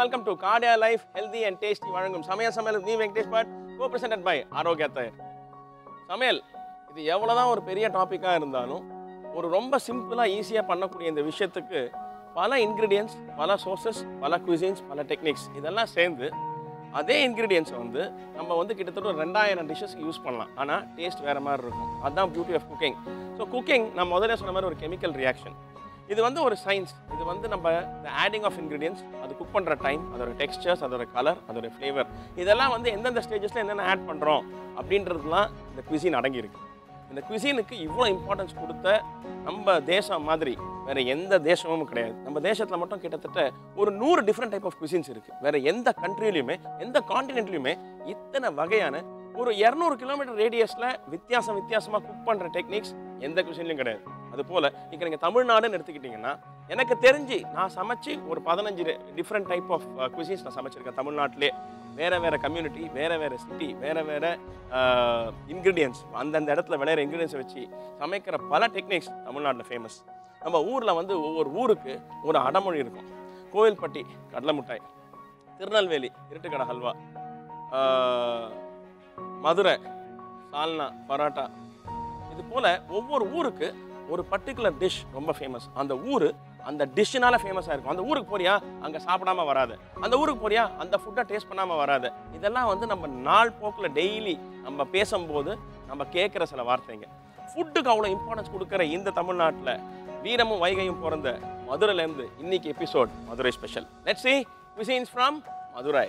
Welcome to Cardia life healthy and tasty வழங்கும் சமையல் சமையல் நீ Venkatesh Bhat co presented by Arokya தயர் சமையல் இது எவ்வளோதான் ஒரு பெரிய டாப்பிக்காக இருந்தாலும் ஒரு ரொம்ப சிம்பிளாக ஈஸியாக பண்ணக்கூடிய இந்த விஷயத்துக்கு பல இன்க்ரீடியன்ஸ் பல சோர்சஸ் பல குசின்ஸ் பல டெக்னிக்ஸ் இதெல்லாம் சேர்ந்து அதே இன்க்ரீடியன்ஸை வந்து நம்ம வந்து கிட்டத்தட்ட ஒரு ரெண்டாயிரம் டிஷ்ஷஸ்க்கு யூஸ் பண்ணலாம் ஆனால் டேஸ்ட் வேறு மாதிரி இருக்கும் அதுதான் beauty of cooking so cooking நான் முதல்ல சொன்ன மாதிரி ஒரு கெமிக்கல் ரியாக்ஷன் இது வந்து ஒரு சயின்ஸ் இது வந்து நம்ம இந்த ஆடிங் ஆஃப் இன்க்ரீடியன்ஸ் அது குக் பண்ணுற டைம் அதோட டெக்ஸ்டர்ஸ் அதோட கலர் அதோட ஃப்ளேவர் இதெல்லாம் வந்து எந்தெந்த ஸ்டேஜஸில் என்னென்ன ஆட் பண்ணுறோம் அப்படின்றதுலாம் இந்த குவிசின் அடங்கியிருக்கு இந்த குவிசினுக்கு இவ்வளோ இம்பார்ட்டன்ஸ் கொடுத்த நம்ம தேசம் மாதிரி வேற எந்த தேசமும் கிடையாது நம்ம தேசத்தில் மட்டும் கிட்டத்தட்ட ஒரு நூறு டிஃப்ரெண்ட் டைப் ஆஃப் குசின்ஸ் இருக்குது வேற எந்த கண்ட்ரிலையுமே எந்த காண்டினென்ட்லையுமே இத்தனை வகையான ஒரு இரநூறு கிலோமீட்டர் ரேடியஸில் வித்தியாசம் வித்தியாசமாக குக் பண்ணுற டெக்னிக்ஸ் எந்த குசின்லையும் கிடையாது அது போல் இப்போ நீங்கள் தமிழ்நாடுன்னு எடுத்துக்கிட்டிங்கன்னா எனக்கு தெரிஞ்சு நான் சமைச்சு ஒரு பதினஞ்சு டிஃப்ரெண்ட் டைப் ஆஃப் குசின்ஸ் நான் சமைச்சிருக்கேன் தமிழ்நாட்டிலே வேறு வேறு கம்யூனிட்டி வேறு வேறு சிட்டி வேறு வேறு இன்க்ரீடியன்ஸ் அந்தந்த இடத்துல விளையிற இன்க்ரீடியன்ஸை வச்சு சமைக்கிற பல டெக்னிக்ஸ் தமிழ்நாட்டில் ஃபேமஸ் நம்ம ஊரில் வந்து ஒவ்வொரு ஊருக்கு ஒரு அடமொழி இருக்கும் கோவில்பட்டி கடலை மிட்டாய் திருநெல்வேலி இருட்டுக்கடை ஹல்வா ஆஹ், மதுரை சால்னா பரோட்டா இது போல் ஒவ்வொரு ஊருக்கு ஒரு பர்டிகுலர் டிஷ் ரொம்ப ஃபேமஸ் அந்த ஊர் அந்த டிஷ்ஷுனால ஃபேமஸாக இருக்கும் அந்த ஊருக்கு போறியா அங்கே சாப்பிடாம வராது அந்த ஊருக்கு போறியா அந்த ஃபுட்டை டேஸ்ட் பண்ணாமல் வராது இதெல்லாம் வந்து நம்ம நாள் போக்கில் டெய்லி நம்ம பேசும்போது நம்ம கேட்குற சில வார்த்தைங்க ஃபுட்டுக்கு அவ்வளோ இம்பார்ட்டன்ஸ் கொடுக்குற இந்த தமிழ்நாட்டில் வீரமும் வைகையும் பிறந்த மதுரையிலேருந்து இன்னைக்கு episode Madurai special let's see cuisines from Madurai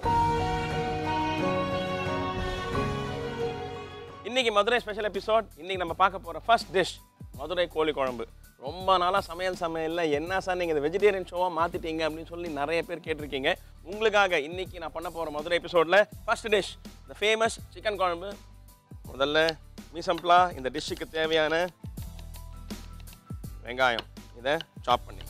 இன்னைக்கு மதுரை ஸ்பெஷல் எபிசோட் இன்னைக்கு நம்ம பார்க்க போகிற ஃபர்ஸ்ட் டிஷ் மதுரை கோழி குழம்பு ரொம்ப நாளாக சமையல் சமையலில் என்ன சார் நீங்கள் இந்த வெஜிடேரியன் ஷோவாக மாற்றிட்டீங்க அப்படின்னு சொல்லி நிறைய பேர் கேட்டிருக்கீங்க உங்களுக்காக இன்னைக்கு நான் பண்ண போகிற மதுரை எபிசோடில் ஃபர்ஸ்ட் டிஷ் இந்த ஃபேமஸ் சிக்கன் குழம்பு முதல்ல மீசம்ப்ளா இந்த டிஷ்ஷுக்கு தேவையான வெங்காயம் இதை சாப் பண்ணிங்க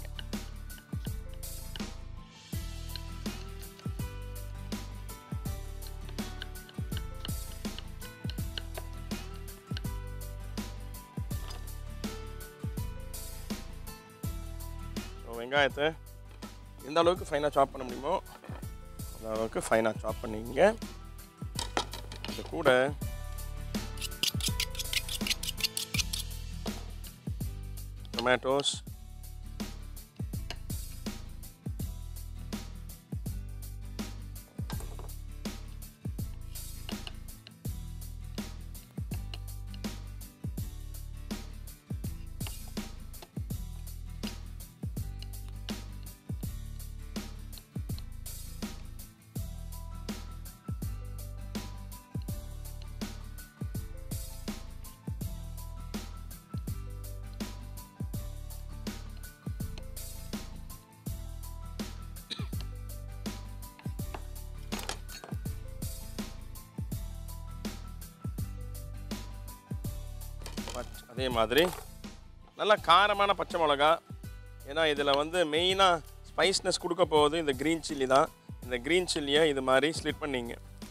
ஸோ வெங்காயத்தை எந்த அளவுக்கு ஃபைனாக சாப் பண்ண முடியுமோ அந்த அளவுக்கு ஃபைனாக சாப் பண்ணிங்க இது கூட டொமேட்டோஸ் பச்- அதே மாதிரி நல்லா காரமான பச்சை மிளகா ஏன்னா இதில் வந்து மெயினாக ஸ்பைஸ்னஸ் கொடுக்க போகுது இந்த க்ரீன் சில்லி தான் இந்த க்ரீன் சில்லியை இது மாதிரி ஸ்லிட் பண்ணிங்க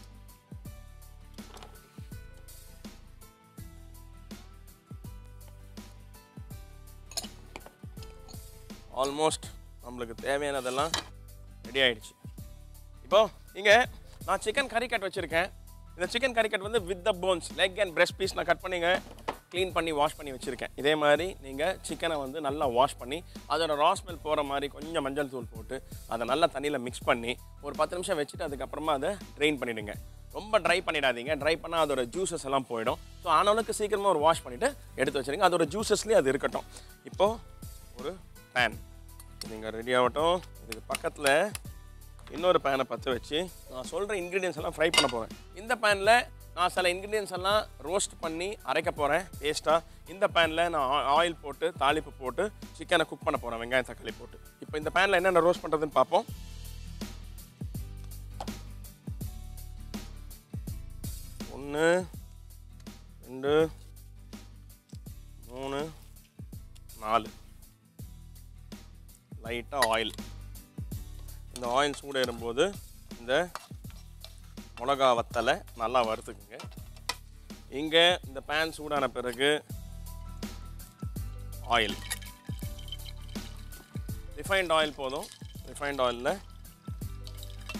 ஆல்மோஸ்ட் நம்மளுக்கு தேவையானதெல்லாம் ரெடி ஆயிடுச்சு இப்போ இங்கே நான் சிக்கன் கறி கட் வச்சுருக்கேன் இந்த சிக்கன் கறி கட் வந்து with the bones leg and breast piece நான் கட் பண்ணிங்க க்ளீன் பண்ணி வாஷ் பண்ணி வச்சுருக்கேன் இதே மாதிரி நீங்கள் சிக்கனை வந்து நல்லா வாஷ் பண்ணி அதோட ரா ஸ்மெல் போகிற மாதிரி கொஞ்சம் மஞ்சள் தூள் போட்டு அதை நல்லா தண்ணியில் மிக்ஸ் பண்ணி ஒரு பத்து நிமிஷம் வச்சுட்டு அதுக்கப்புறமா அதை ட்ரெயின் பண்ணிவிடுங்க ரொம்ப ட்ரை பண்ணிடாதீங்க ட்ரை பண்ணால் அதோட ஜூஸஸ் எல்லாம் போயிடும் ஸோ ஆனவனுக்கு சீக்கிரமாக ஒரு வாஷ் பண்ணிவிட்டு எடுத்து வச்சுருங்க அதோட ஜூஸஸ்லேயே அது இருக்கட்டும் இப்போது ஒரு பேன் நீங்கள் ரெடி ஆகட்டும் இதுக்கு பக்கத்தில் இன்னொரு பேனை பற்ற வச்சு நான் சொல்கிற இன்க்ரீடியன்ஸ் எல்லாம் ஃப்ரை பண்ண போகிறேன் இந்த பேனில் நான் சில இன்க்ரீடியன்ஸ் எல்லாம் ரோஸ்ட் பண்ணி அரைக்க போகிறேன் பேஸ்ட்டாக இந்த பேனில் நான் ஆயில் போட்டு தாளிப்பு போட்டு சிக்கனை குக் பண்ண போகிறேன் வெங்காயம் தக்காளி போட்டு இப்போ இந்த பேனில் என்னென்ன ரோஸ்ட் பண்ணுறதுன்னு பார்ப்போம் ஒன்று ரெண்டு மூணு நாலு லைட்டாக ஆயில் இந்த ஆயில் சூடேறும்போது இந்த மிளகா வத்தலை நல்லா வறுத்துக்குங்க இங்கே இந்த பேன் சூடான பிறகு ஆயில் ரிஃபைண்ட் ஆயில் போதும் ரிஃபைண்ட் ஆயிலில்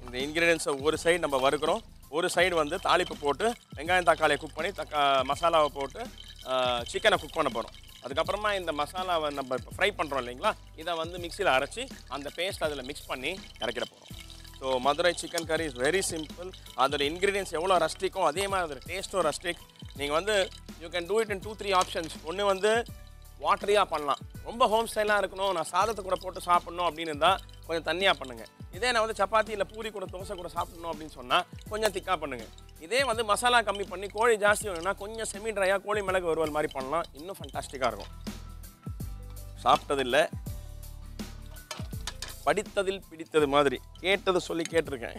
இந்த இன்க்ரீடியன்ஸை ஒரு சைடு நம்ம வறுக்கிறோம் ஒரு சைடு வந்து தாளிப்பு போட்டு வெங்காயம் தக்காளியை குக் பண்ணி தக்கா மசாலாவை போட்டு சிக்கனை குக் பண்ண போகிறோம் அதுக்கப்புறமா இந்த மசாலாவை நம்ம இப்போ ஃப்ரை பண்ணுறோம் இல்லைங்களா இதை வந்து மிக்சியில் அரைச்சி அந்த பேஸ்ட் அதில் மிக்ஸ் பண்ணி இறக்கிட போகிறோம் so Madurai chicken curry is very simple அதோட இன்க்ரீடியன்ஸ் எவ்வளோ ரஸ்டிக்கோ அதே மாதிரி அதோட டேஸ்ட்டும் ரஸ்டிக் நீங்கள் வந்து you can do it in two three options ஒன்று வந்து வாட்டரியாக பண்ணலாம் ரொம்ப ஹோம் ஸ்டைலாக இருக்கணும் நான் சாதத்தை கூட போட்டு சாப்பிட்ணும் அப்படின்னு இருந்தால் கொஞ்சம் தண்ணியாக பண்ணுங்கள் இதே நான் வந்து சப்பாத்தி இல்லை பூரி கூட தோசை கூட சாப்பிடணும் அப்படின்னு சொன்னால் கொஞ்சம் திக்காக பண்ணுங்கள் இதே வந்து மசாலா கம்மி பண்ணி கோழி ஜாஸ்தி வேணும்னா கொஞ்சம் செமி ட்ரையாக கோழி மிளகு வறுவல் மாதிரி பண்ணலாம் இன்னும் ஃபண்டாஸ்டிக்காக இருக்கும் சாப்பிட்டதில்லை படித்ததில் பிடித்தது மாதிரி கேட்டது சொல்லி கேட்டிருக்கேன்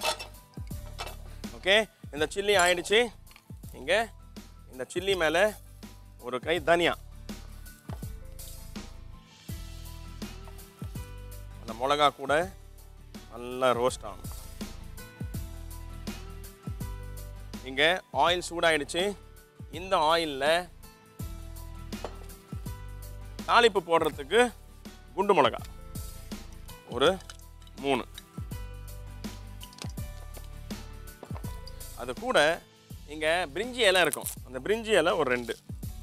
ஓகே இந்த சில்லி ஆயிடுச்சு இங்கே இந்த சில்லி மேலே ஒரு கை தனியா அந்த மிளகா கூட நல்லா ரோஸ்ட் ஆகணும் இங்கே ஆயில் சூடாயிடுச்சு இந்த ஆயிலில் தாளிப்பு போடுறதுக்கு குண்டு மிளகா ஒரு மூணு அது கூட இங்கே பிரிஞ்சி இலை இருக்கும் அந்த பிரிஞ்சி இலை ஒரு ரெண்டு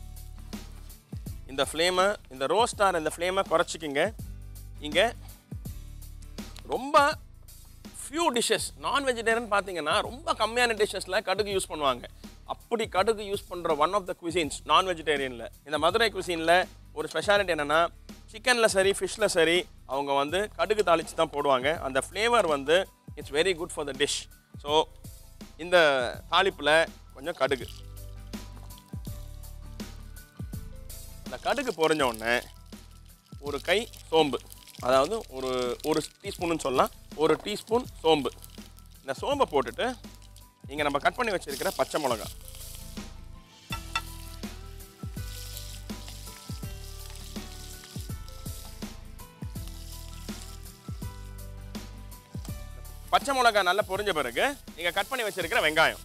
இந்த ஃப்ளேமை இந்த ரோஸ்டார் இந்த ஃப்ளேமை குறைச்சிக்கிங்க இங்கே ரொம்ப ஃபியூ டிஷ்ஷஸ் நான் வெஜிடேரியன் பார்த்தீங்கன்னா ரொம்ப கம்மியான டிஷ்ஷஸில் கடுகு யூஸ் பண்ணுவாங்க அப்படி கடுகு யூஸ் பண்ணுற ஒன் ஆஃப் த குசின்ஸ் நான் வெஜிடேரியனில் இந்த மதுரை குசினில் ஒரு ஸ்பெஷாலிட்டி என்னென்னா சிக்கனில் சரி ஃபிஷ்ஷில் சரி அவங்க வந்து கடுகு தாளித்து தான் போடுவாங்க அந்த ஃப்ளேவர் வந்து it's very good for the dish so இந்த தாளிப்பில் கொஞ்சம் கடுகு அந்த கடுகு பொரிஞ்ச உடனே ஒரு கை சோம்பு அதாவது ஒரு ஒரு டீஸ்பூன்னு சொல்லலாம் ஒரு டீஸ்பூன் சோம்பு இந்த சோம்பை போட்டுட்டு இங்கே நம்ம கட் பண்ணி வச்சிருக்கிற பச்சை மிளகா பச்சை மிளகா நல்லா பொரிஞ்ச பிறகு நீங்கள் கட் பண்ணி வச்சிருக்கிற வெங்காயம்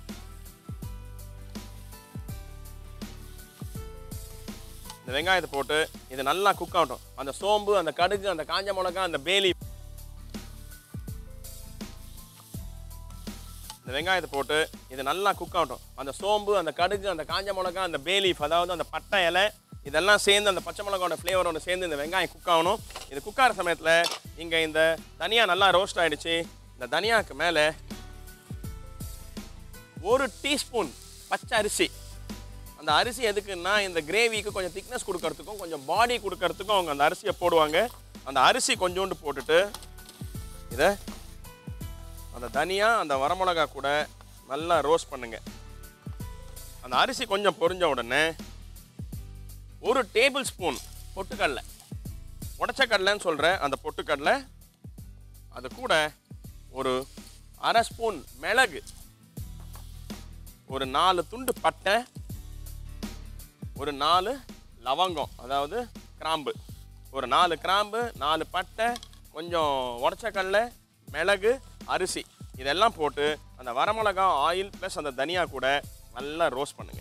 இந்த வெங்காயத்தை போட்டு இது நல்லா குக் ஆகட்டும் அந்த சோம்பு அந்த கடுகு அந்த காஞ்ச மிளகா அந்த பேலி இந்த வெங்காயத்தை போட்டு இது நல்லா குக் ஆகட்டும் அந்த சோம்பு அந்த கடுகு அந்த காஞ்ச மிளகா அந்த பேலீஃப் அதாவது அந்த பட்டை இலை இதெல்லாம் சேர்ந்து அந்த பச்சை மிளகாவோட ஃப்ளேவரோட சேர்ந்து இந்த வெங்காயம் குக் ஆகணும் இது குக் ஆகிற சமயத்தில் இங்கே இந்த தனியா நல்லா ரோஸ்ட் ஆயிடுச்சு இந்த தனியாக்கு மேலே ஒரு டீஸ்பூன் பச்சை அரிசி அந்த அரிசி எதுக்குன்னா இந்த கிரேவிக்கு கொஞ்சம் திக்னஸ் கொடுக்கறதுக்கும் கொஞ்சம் பாடி கொடுக்கறதுக்கும் அவங்க அந்த அரிசியை போடுவாங்க அந்த அரிசி கொஞ்சோண்டு போட்டுட்டு இதை அந்த தனியா அந்த வரமிளகா கூட நல்லா ரோஸ்ட் பண்ணுங்க அந்த அரிசி கொஞ்சம் பொரிஞ்ச உடனே ஒரு டேபிள் ஸ்பூன் பொட்டுக்கடலை உடச்ச கடலைன்னு சொல்கிற அந்த பொட்டுக்கடலை அது கூட ஒரு அரை ஸ்பூன் மிளகு ஒரு நாலு துண்டு பட்டை ஒரு நாலு லவங்கம் அதாவது கிராம்பு ஒரு நாலு கிராம்பு நாலு பட்டை கொஞ்சம் உடச்ச கடலை மிளகு அரிசி இதெல்லாம் போட்டு அந்த வரமிளகா ஆயில் ப்ளஸ் அந்த தனியா கூட நல்லா ரோஸ்ட் பண்ணுங்க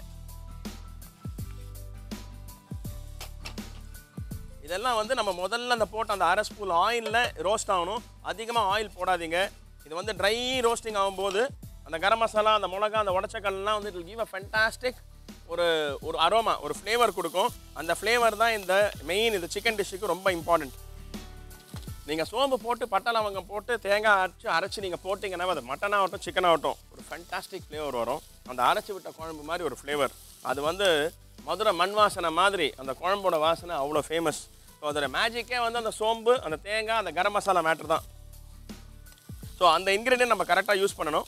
இதெல்லாம் வந்து நம்ம முதல்ல அந்த போட்ட அந்த அரை ஸ்பூன் ஆயிலில் ரோஸ்ட் ஆகணும் அதிகமாக ஆயில் போடாதீங்க இது வந்து ட்ரை ரோஸ்டிங் ஆகும்போது அந்த கரம் மசாலா அந்த மிளகா அந்த உடச்சக்கல்லாம் வந்து இட் கிவ் அ ஃபென்டாஸ்டிக் ஒரு ஒரு அரோமா ஒரு ஃப்ளேவர் கொடுக்கும் அந்த ஃப்ளேவர் தான் இந்த மெயின் இந்த சிக்கன் டிஷ்ஷுக்கு ரொம்ப இம்பார்ட்டன்ட் நீங்கள் சோம்பு போட்டு பட்டை லவங்கம் போட்டு தேங்காய் அரைச்சி அரைச்சி நீங்கள் போட்டிங்கன்னா அது மட்டன் ஆகட்டும் சிக்கன் ஆகட்டும் ஒரு ஃபண்டாஸ்டிக் ஃப்ளேவர் வரும் அந்த அரைச்சி விட்ட குழம்பு மாதிரி ஒரு ஃப்ளேவர் அது வந்து மதுரை மண் வாசனை மாதிரி அந்த குழம்போட வாசனை அவ்வளோ ஃபேமஸ் ஸோ அதோட மேஜிக்கே வந்து அந்த சோம்பு அந்த தேங்காய் அந்த கரம் மசாலா மேட்ரு தான் ஸோ அந்த இன்க்ரீடியன்ட் நம்ம கரெக்டாக யூஸ் பண்ணணும்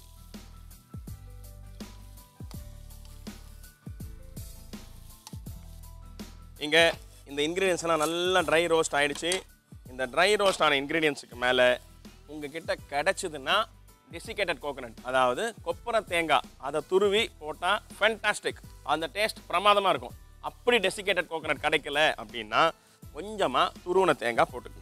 இங்கே இந்த ingredients எல்லாம் நல்லா ட்ரை ரோஸ்ட் ஆயிடுச்சு இந்த ட்ரை ரோஸ்ட் ஆன இன்க்ரீடியன்ஸுக்கு மேலே உங்ககிட்ட கிடைச்சதுன்னா டெசிகேட்டட் கோகனட் அதாவது கொப்பரை தேங்காய் அதை துருவி போட்டால் ஃபென்டாஸ்டிக் அந்த டேஸ்ட் பிரமாதமாக இருக்கும் அப்படி டெசிகேட்டட் கோகனட் கிடைக்கல அப்படின்னா கொஞ்சமாக துருவின தேங்காய் போட்டுக்குங்க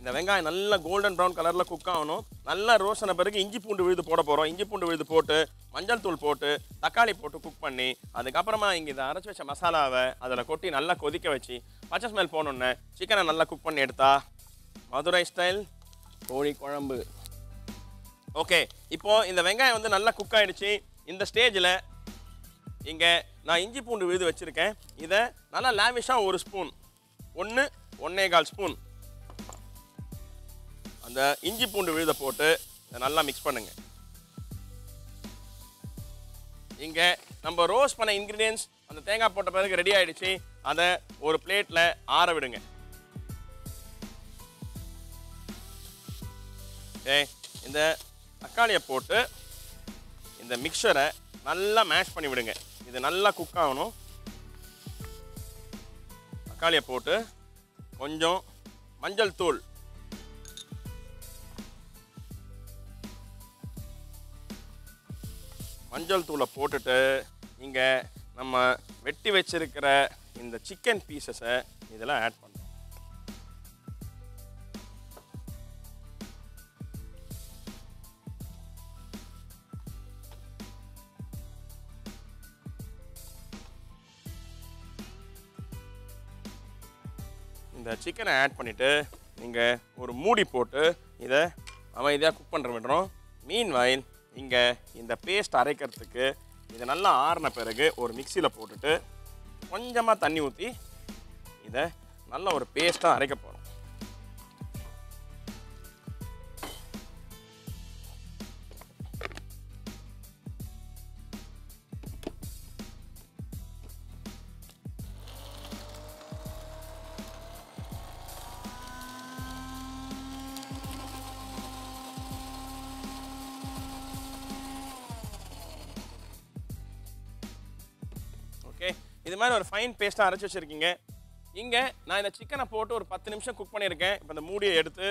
இந்த வெங்காயம் நல்லா கோல்டன் ப்ரௌன் கலரில் குக் ஆகணும் நல்லா ரோஸ் ஆன பிறகு இஞ்சி பூண்டு விழுது போட போகிறோம் இஞ்சி பூண்டு விழுது போட்டு மஞ்சள் தூள் போட்டு தக்காளி போட்டு குக் பண்ணி அதுக்கப்புறமா இங்கே இதை அரைச்சி வச்ச மசாலாவை அதில் கொட்டி நல்லா கொதிக்க வச்சு பச்சை ஸ்மெல் போனோன்னே சிக்கனை நல்லா குக் பண்ணி எடுத்தா மதுரை ஸ்டைல் கோழி குழம்பு ஓகே இப்போ இந்த வெங்காயம் வந்து நல்லா குக் ஆயிடுச்சு இந்த ஸ்டேஜில் இங்கே நான் இஞ்சி பூண்டு விழுது வச்சுருக்கேன் இதை நல்லா லாவிஷாக ஒரு ஸ்பூன் ஒன்று ஒன்னே கால் ஸ்பூன் அந்த இஞ்சி பூண்டு விழுதை போட்டு இதை நல்லா மிக்ஸ் பண்ணுங்க இங்கே நம்ம ரோஸ்ட் பண்ண இன்க்ரீடியன்ஸ் அந்த தேங்காய் போட்ட பிறகு ரெடி ஆயிடுச்சு அதை ஒரு பிளேட்டில் ஆற விடுங்க ஓகே இந்த தக்காளியை போட்டு இந்த மிக்சரை நல்லா மேஷ் பண்ணி விடுங்க இது நல்லா குக் ஆகணும் தக்காளியை போட்டு கொஞ்சம் மஞ்சள் தூள் மஞ்சள் தூளை போட்டுட்டு இங்கே நம்ம வெட்டி வச்சிருக்கிற இந்த சிக்கன் பீசஸை இதில் ஆட் பண்ணுறோம் இந்த சிக்கனை ஆட் பண்ணிவிட்டு நீங்கள் ஒரு மூடி போட்டு இதை அமைதியாக குக் பண்ணுற விடுறோம் மீன் வயல் இங்கே இந்த பேஸ்ட் அரைக்கிறதுக்கு இதை நல்லா ஆறின பிறகு ஒரு மிக்சியில் போட்டுட்டு கொஞ்சமாக தண்ணி ஊற்றி இதை நல்ல ஒரு பேஸ்ட்டாக அரைக்க போகிறோம் ஓகே இது மாதிரி ஒரு ஃபைன் பேஸ்ட்டாக அரைச்சி வச்சுருக்கீங்க இங்கே நான் இந்த சிக்கனை போட்டு ஒரு பத்து நிமிஷம் குக் பண்ணியிருக்கேன் இப்போ இந்த மூடியை எடுத்து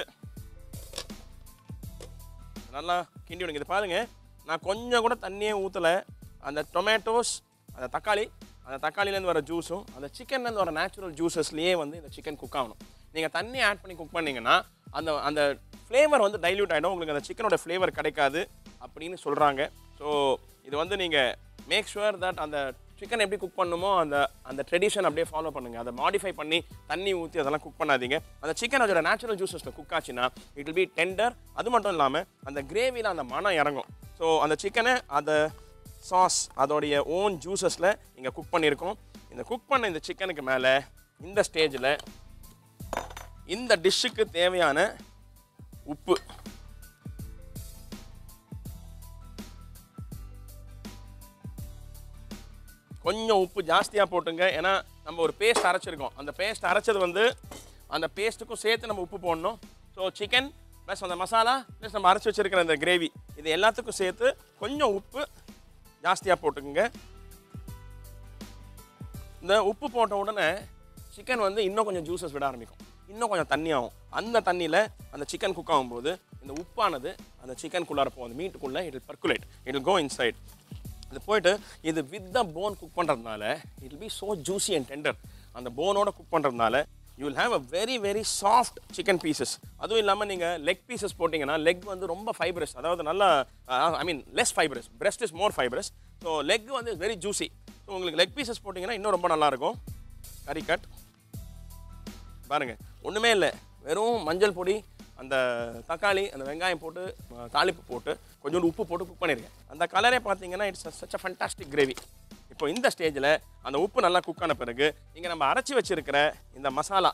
நல்லா கிண்டி விடுங்க இது பாருங்க நான் கொஞ்சம் கூட தண்ணியே ஊற்றலை அந்த டொமேட்டோஸ் அந்த தக்காளி அந்த தக்காளிலேருந்து வர ஜூஸும் அந்த சிக்கன்லேருந்து வர நேச்சுரல் ஜூஸஸ்லேயே வந்து இந்த சிக்கன் குக் ஆகணும் நீங்கள் தண்ணி ஆட் பண்ணி குக் பண்ணீங்கன்னா அந்த அந்த ஃப்ளேவர் வந்து டைல்யூட் ஆகிடும் உங்களுக்கு அந்த சிக்கனோட ஃப்ளேவர் கிடைக்காது அப்படின்னு சொல்கிறாங்க ஸோ இது வந்து நீங்கள் மேக் ஷுவர் தட் அந்த சிக்கன் எப்படி குக் பண்ணுமோ அந்த அந்த ட்ரெடிஷன் அப்படியே ஃபாலோ பண்ணுங்கள் அதை மாடிஃபை பண்ணி தண்ணி ஊற்றி அதெல்லாம் குக் பண்ணாதீங்க அந்த சிக்கன் அதோட நேச்சுரல் ஜூஸஸில் குக் ஆச்சுன்னா இட் will பி டெண்டர் அது மட்டும் இல்லாமல் அந்த கிரேவியில் அந்த மனம் இறங்கும் ஸோ அந்த சிக்கனை அந்த சாஸ் அதோடைய ஓன் ஜூஸஸில் இங்கே குக் பண்ணியிருக்கோம் இந்த குக் பண்ண இந்த சிக்கனுக்கு மேலே இந்த ஸ்டேஜில் இந்த டிஷ்ஷுக்கு தேவையான உப்பு கொஞ்சம் உப்பு ஜாஸ்தியாக போட்டுங்க ஏன்னா நம்ம ஒரு பேஸ்ட் அரைச்சிருக்கோம் அந்த பேஸ்ட் அரைச்சது வந்து அந்த பேஸ்ட்டுக்கும் சேர்த்து நம்ம உப்பு போடணும் ஸோ சிக்கன் ப்ளஸ் அந்த மசாலா ப்ளஸ் நம்ம அரைச்சி வச்சிருக்கிற அந்த கிரேவி இது எல்லாத்துக்கும் சேர்த்து கொஞ்சம் உப்பு ஜாஸ்தியாக போட்டுக்குங்க இந்த உப்பு போட்ட உடனே சிக்கன் வந்து இன்னும் கொஞ்சம் ஜூஸஸ் விட ஆரம்பிக்கும் இன்னும் கொஞ்சம் தண்ணி ஆகும் அந்த தண்ணியில் அந்த சிக்கன் குக் ஆகும்போது இந்த உப்பானது அந்த சிக்கனுக்குள்ளார போகும் அந்த மீட்டுக்குள்ளே it percolate it go inside இது போயிட்டு இது வித் த போன் குக் பண்ணுறதுனால it be so juicy and tender அந்த போனோட குக் பண்ணுறதுனால you will have a very very soft chicken pieces அதுவும் இல்லாமல் நீங்கள் லெக் பீசஸ் போட்டிங்கன்னா லெக் வந்து ரொம்ப ஃபைப்ரஸ் அதாவது நல்லா I mean less fibrous breast is more fibrous so leg வந்து வெரி ஜூசி ஸோ உங்களுக்கு லெக் பீசஸ் போட்டிங்கன்னா இன்னும் ரொம்ப நல்லாயிருக்கும் கறி கட் பாருங்க ஒன்றுமே இல்லை வெறும் மஞ்சள் பொடி அந்த தக்காளி அந்த வெங்காயம் போட்டு அஹ், தாளிப்பு போட்டு கொஞ்சோண்டு உப்பு போட்டு குக் பண்ணியிருக்கேன் அந்த கலரே பார்த்தீங்கன்னா it's such a fantastic gravy இப்போ இந்த ஸ்டேஜில் அந்த உப்பு நல்லா குக் ஆன பிறகு இங்கே நம்ம அரைச்சி வச்சிருக்கிற இந்த மசாலா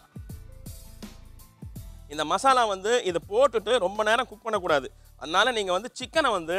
இந்த மசாலா வந்து இதை போட்டுட்டு ரொம்ப நேரம் குக் பண்ணக்கூடாது அதனால நீங்கள் வந்து சிக்கனை வந்து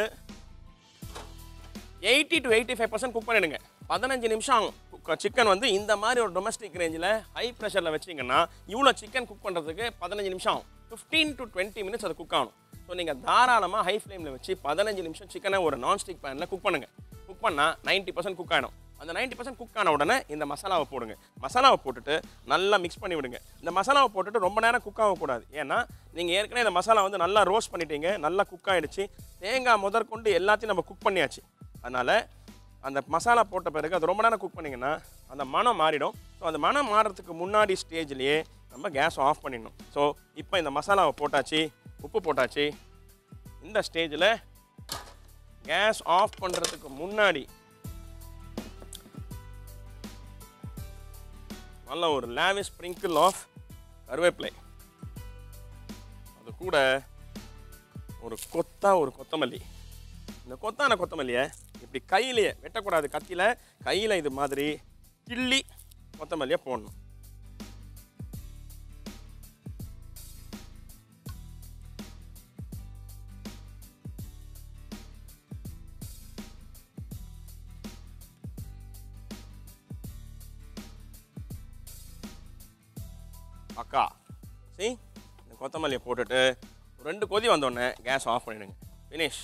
eighty to eighty five percent cook பண்ணிடுங்க பதினஞ்சு நிமிஷம் ஆகும் சிக்கன் வந்து இந்த மாதிரி ஒரு டொமஸ்டிக் ரேஞ்சில் ஹை ப்ரெஷரில் வச்சிங்கன்னா இவ்வளோ சிக்கன் குக் பண்ணுறதுக்கு பதினஞ்சு நிமிஷம் ஆகும் ஃபிஃப்டீன் டு டுவெண்ட்டி மினிட்ஸ் அது குக் ஆகணும் ஸோ நீங்கள் தாராளமாக ஹை ஃப்ளேமில் வச்சு பதினஞ்சு நிமிஷம் சிக்கனை ஒரு நான்ஸ்டிக் பேனில் குக் பண்ணுங்கள் குக் பண்ணால் நைன்ட்டி பர்சன்ட் குக் ஆகிடும் அந்த நைன்ட்டி பர்சன்ட் குக் ஆன உடனே இந்த மசாலாவை போடுங்க மசாலாவை போட்டுட்டு நல்லா மிக்ஸ் பண்ணி விடுங்க இந்த மசாலாவை போட்டுட்டு ரொம்ப நேரம் குக் ஆகக்கூடாது ஏன்னா நீங்கள் ஏற்கனவே இந்த மசாலா வந்து நல்லா ரோஸ்ட் பண்ணிட்டீங்க நல்லா குக் ஆகிடுச்சு தேங்காய் முதற்கொண்டு எல்லாத்தையும் நம்ம குக் பண்ணியாச்சு அதனால் அந்த மசாலா போட்ட பிறகு அது ரொம்ப நேரம் குக் பண்ணிங்கன்னா அந்த மனம் மாறிடும் ஸோ அந்த மனம் மாறுறதுக்கு முன்னாடி ஸ்டேஜ்லேயே நம்ம கேஸ் ஆஃப் பண்ணிடணும் ஸோ இப்போ இந்த மசாலாவை போட்டாச்சு உப்பு போட்டாச்சு இந்த ஸ்டேஜில் கேஸ் ஆஃப் பண்ணுறதுக்கு முன்னாடி நல்ல ஒரு லேவிஸ் ஸ்ப்ரிங்கிள் ஆஃப் கருவேப்பிலை அது கூட ஒரு கொத்தா ஒரு கொத்தமல்லி இந்த கொத்தான கொத்தமல்லியை இப்படி கையிலேயே வெட்டக்கூடாது கத்தியில் கையில் இது மாதிரி கிள்ளி கொத்தமல்லியை போடணும் அக்கா சரி இந்த கொத்தமல்லியை போட்டுட்டு ஒரு ரெண்டு கொதி வந்தோடனே கேஸ் ஆஃப் பண்ணிடுங்க ஃபினிஷ்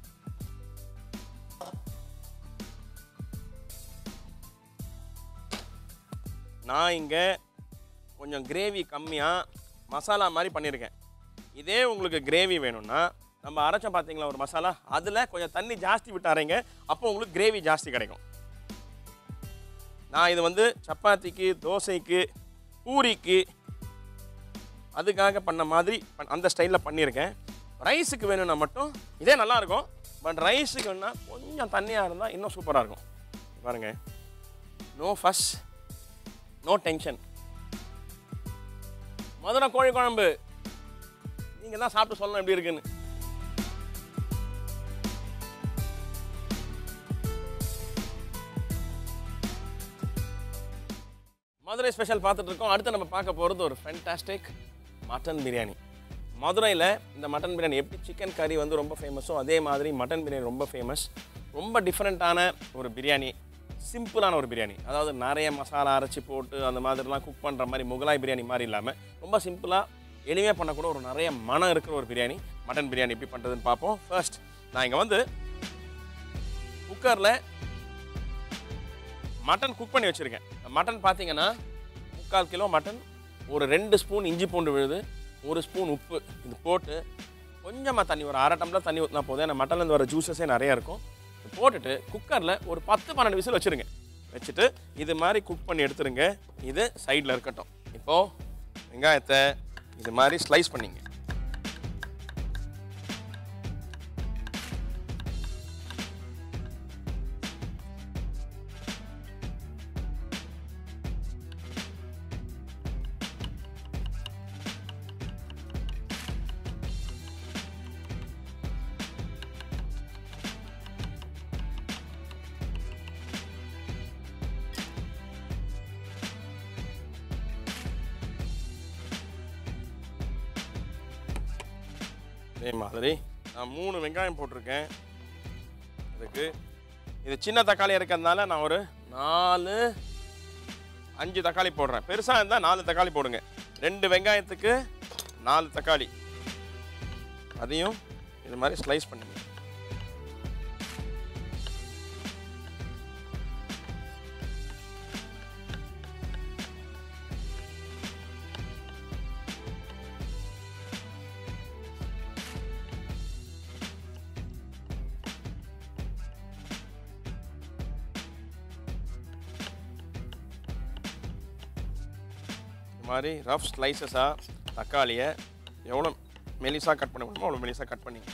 நான் இங்கே கொஞ்சம் கிரேவி கம்மியாக மசாலா மாதிரி பண்ணியிருக்கேன் இதே உங்களுக்கு கிரேவி வேணும்னா நம்ம அரைச்சோம் பார்த்தீங்களா ஒரு மசாலா அதில் கொஞ்சம் தண்ணி ஜாஸ்தி விட்டு அரைங்க அப்போ உங்களுக்கு கிரேவி ஜாஸ்தி கிடைக்கும் நான் இது வந்து சப்பாத்திக்கு தோசைக்கு பூரிக்கு அதுக்காக பண்ண மாதிரி பண்- அந்த ஸ்டைலில் பண்ணியிருக்கேன் ரைஸுக்கு வேணும்னா மட்டும் இதே நல்லாயிருக்கும் பட் ரைஸுக்கு வேணும்னா கொஞ்சம் தண்ணியாக இருந்தால் இன்னும் சூப்பராக இருக்கும் பாருங்க நோ ஃபஸ் நோ டென்ஷன் மதுரை கோழி குழம்பு நீங்கள் தான் சாப்பிட்டு சொல்லணும் எப்படி இருக்குன்னு மதுரை ஸ்பெஷல் பார்த்துட்டு இருக்கோம் அடுத்து நம்ம பார்க்க போகிறது ஒரு ஃபென்டாஸ்டிக் மட்டன் பிரியாணி மதுரையில் இந்த மட்டன் பிரியாணி எப்படி சிக்கன் கறி வந்து ரொம்ப ஃபேமஸோ அதே மாதிரி மட்டன் பிரியாணி ரொம்ப ஃபேமஸ் ரொம்ப டிஃப்ரெண்ட்டான ஒரு பிரியாணி சிம்பிளான ஒரு பிரியாணி அதாவது நிறைய மசாலா அரைச்சி போட்டு அந்த மாதிரிலாம் குக் பண்ணுற மாதிரி முகலாய் பிரியாணி மாதிரி இல்லாமல் ரொம்ப சிம்பிளாக எளிமையாக பண்ணக்கூட ஒரு நிறைய மனம் இருக்கிற ஒரு பிரியாணி மட்டன் பிரியாணி எப்படி பண்ணுறதுன்னு பார்ப்போம் ஃபர்ஸ்ட் நான் இங்கே வந்து குக்கரில் மட்டன் குக் பண்ணி வச்சுருக்கேன் மட்டன் பார்த்தீங்கன்னா முக்கால் கிலோ மட்டன் ஒரு ரெண்டு ஸ்பூன் இஞ்சி பூண்டு விழுது ஒரு ஸ்பூன் உப்பு இது போட்டு கொஞ்சமாக தண்ணி ஒரு அரை டம்ளர் தண்ணி ஊற்றினா போதும் ஏன்னா மட்டன்லேருந்து வர ஜூஸஸே நிறையா இருக்கும் இது போட்டுட்டு குக்கரில் ஒரு பத்து பன்னெண்டு விசில் வச்சுருங்க வச்சுட்டு இது மாதிரி குக் பண்ணி எடுத்துருங்க இது சைடில் இருக்கட்டும் இப்போது வெங்காயத்தை இது மாதிரி ஸ்லைஸ் பண்ணிங்க அதே மாதிரி நான் மூணு வெங்காயம் போட்டிருக்கேன் அதுக்கு இது சின்ன தக்காளி இருக்கிறதுனால நான் ஒரு நாலு அஞ்சு தக்காளி போடுறேன் பெருசாக இருந்தால் நாலு தக்காளி போடுங்க ரெண்டு வெங்காயத்துக்கு நாலு தக்காளி அதையும் இது மாதிரி ஸ்லைஸ் பண்ணுங்க இது மாதிரி ரஃப் ஸ்லைசஸாக தக்காளியை எவ்வளோ மெலிசாக கட் பண்ண முடியுமோ அவ்வளோ மெலிசாக கட் பண்ணிங்க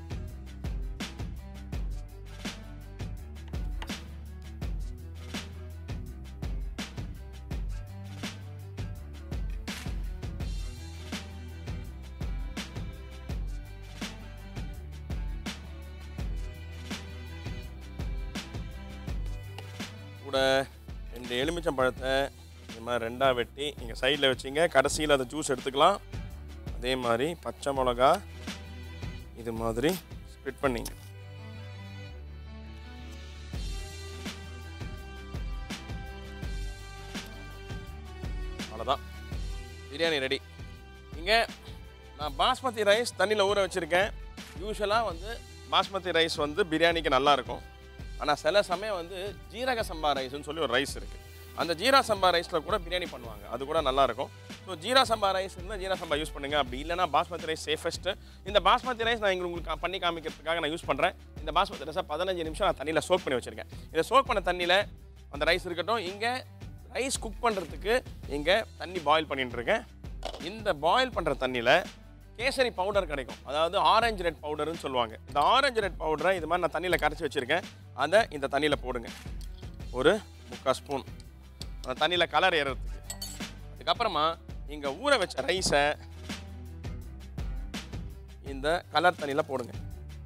கூட ரெண்டு எலுமிச்சம் பழத்தை இது மாதிரி ரெண்டாக வெட்டி இங்கே சைடில் வச்சிங்க கடைசியில் அதை ஜூஸ் எடுத்துக்கலாம் அதே மாதிரி பச்சை மிளகா இது மாதிரி ஸ்ப்ளிட் பண்ணிங்க அவ்வளோதான் பிரியாணி ரெடி இங்கே நான் பாஸ்மதி ரைஸ் தண்ணியில் ஊற வச்சுருக்கேன் யூஸ்வலாக வந்து பாஸ்மதி ரைஸ் வந்து பிரியாணிக்கு நல்லா இருக்கும் ஆனால் சில சமயம் வந்து ஜீரக சம்பா ரைஸ்னு சொல்லி ஒரு ரைஸ் இருக்குது அந்த ஜீரா சம்பா ரைஸில் கூட பிரியாணி பண்ணுவாங்க அது கூட நல்லா இருக்கும் ஸோ ஜீரா சம்பா ரைஸ் இருந்தால் ஜீரா சம்பா யூஸ் பண்ணுங்கள் அப்படி இல்லைனா பாஸ்மதி ரைஸ் சேஃபஸ்ட்டு இந்த பாஸ்மதி ரைஸ் நான் இங்க உங்களுக்கு கா- பண்ணி காமிக்கிறதுக்காக நான் யூஸ் பண்ணுறேன் இந்த பாஸ்மதி ரைஸை பதினஞ்சு நிமிஷம் நான் தண்ணியில் சோக் பண்ணி வச்சுருக்கேன் இதை சோக் பண்ண தண்ணியில் அந்த ரைஸ் இருக்கட்டும் இங்கே ரைஸ் குக் பண்ணுறதுக்கு இங்கே தண்ணி பாயில் பண்ணிட்டு இருக்கேன் இந்த பாயில் பண்ணுற தண்ணியில் கேசரி பவுடர் கிடைக்கும் அதாவது ஆரஞ்சு ரெட் பவுடர்னு சொல்லுவாங்க இந்த ஆரஞ்சு ரெட் பவுடரை இது மாதிரி நான் தண்ணியில் கரைச்சி வச்சுருக்கேன் அதை இந்த தண்ணியில் போடுங்க ஒரு முக்கால் ஸ்பூன் அந்த தண்ணியில் கலர் ஏறுறதுக்கு அதுக்கப்புறமா இங்கே ஊற வச்ச ரைஸை இந்த கலர் தண்ணியில் போடுங்க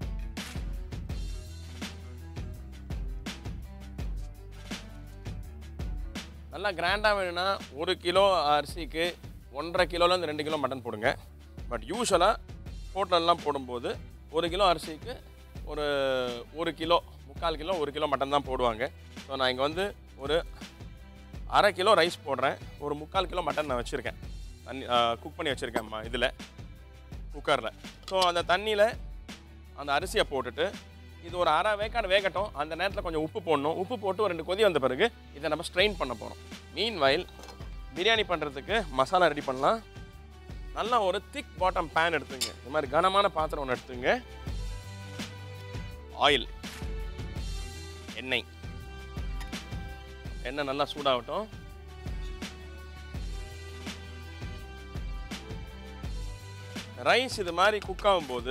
நல்லா கிராண்டாக வேணும்னா ஒரு கிலோ அரிசிக்கு ஒன்றரை கிலோலேருந்து ரெண்டு கிலோ மட்டன் போடுங்க பட் யூஸ்வலாக ஹோட்டலெலாம் போடும்போது ஒரு கிலோ அரிசிக்கு ஒரு ஒரு கிலோ முக்கால் கிலோ ஒரு கிலோ மட்டன் தான் போடுவாங்க ஸோ நான் இங்கே வந்து ஒரு அரை கிலோ ரைஸ் போடுறேன் ஒரு முக்கால் கிலோ மட்டன் நான் வச்சுருக்கேன் தண்ணி குக் பண்ணி வச்சுருக்கேன் இதில் குக்கரில் ஸோ அந்த தண்ணியில் அந்த அரிசியை போட்டுட்டு இது ஒரு அரை வேக்காடு வேகட்டும் அந்த நேரத்தில் கொஞ்சம் உப்பு போடணும் உப்பு போட்டு ஒரு ரெண்டு கொதி வந்த பிறகு இதை நம்ம ஸ்ட்ரெயின் பண்ண போகிறோம் மீன் வயல் பிரியாணி பண்ணுறதுக்கு மசாலா ரெடி பண்ணலாம் நல்லா ஒரு திக் பாட்டம் பேன் எடுத்துங்க இந்த மாதிரி கனமான பாத்திரம் ஒன்று எடுத்துங்க ஆயில் எண்ணெய் எண்ணெய் நல்லா சூடாகட்டும் ரைஸ் இது மாதிரி குக் ஆகும்போது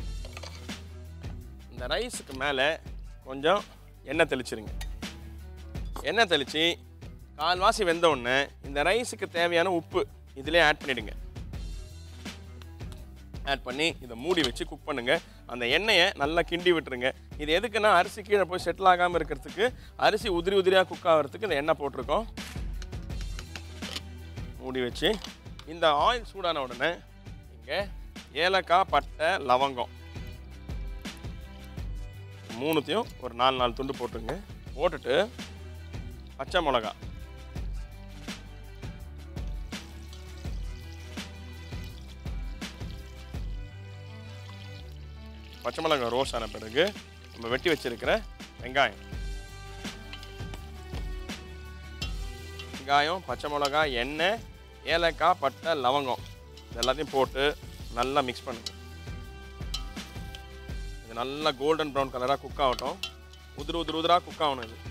இந்த ரைஸுக்கு மேலே கொஞ்சம் எண்ணெய் தெளிச்சிருங்க எண்ணெய் தெளித்து கால்வாசி வெந்த உடனே இந்த ரைஸுக்கு தேவையான உப்பு இதிலே ஆட் பண்ணிடுங்க ஆட் பண்ணி இதை மூடி வச்சு குக் பண்ணுங்க அந்த எண்ணெயை நல்லா கிண்டி விட்டுருங்க இது எதுக்குன்னா அரிசி கீழே போய் செட்டில் ஆகாமல் இருக்கிறதுக்கு அரிசி உதிரி உதிரியாக குக் ஆகிறதுக்கு இந்த எண்ணெய் போட்டிருக்கோம் மூடி வச்சு இந்த ஆயில் சூடான உடனே இங்கே ஏலக்காய் பட்டை லவங்கம் மூணுத்தையும் ஒரு நாலு நாலு துண்டு போட்டுருங்க போட்டுட்டு பச்சை மிளகா பச்சை மிளகாய் ரோஸ் ஆன பிறகு நம்ம வெட்டி வச்சிருக்கிற வெங்காயம் வெங்காயம் பச்சை மிளகாய் எண்ணெய் ஏலக்காய் பட்டை லவங்கம் இது எல்லாத்தையும் போட்டு நல்லா மிக்ஸ் பண்ணுங்க இது நல்லா கோல்டன் ப்ரௌன் கலராக குக் ஆகட்டும் உதிரு உதிரு உதிராக குக் ஆகணும் இது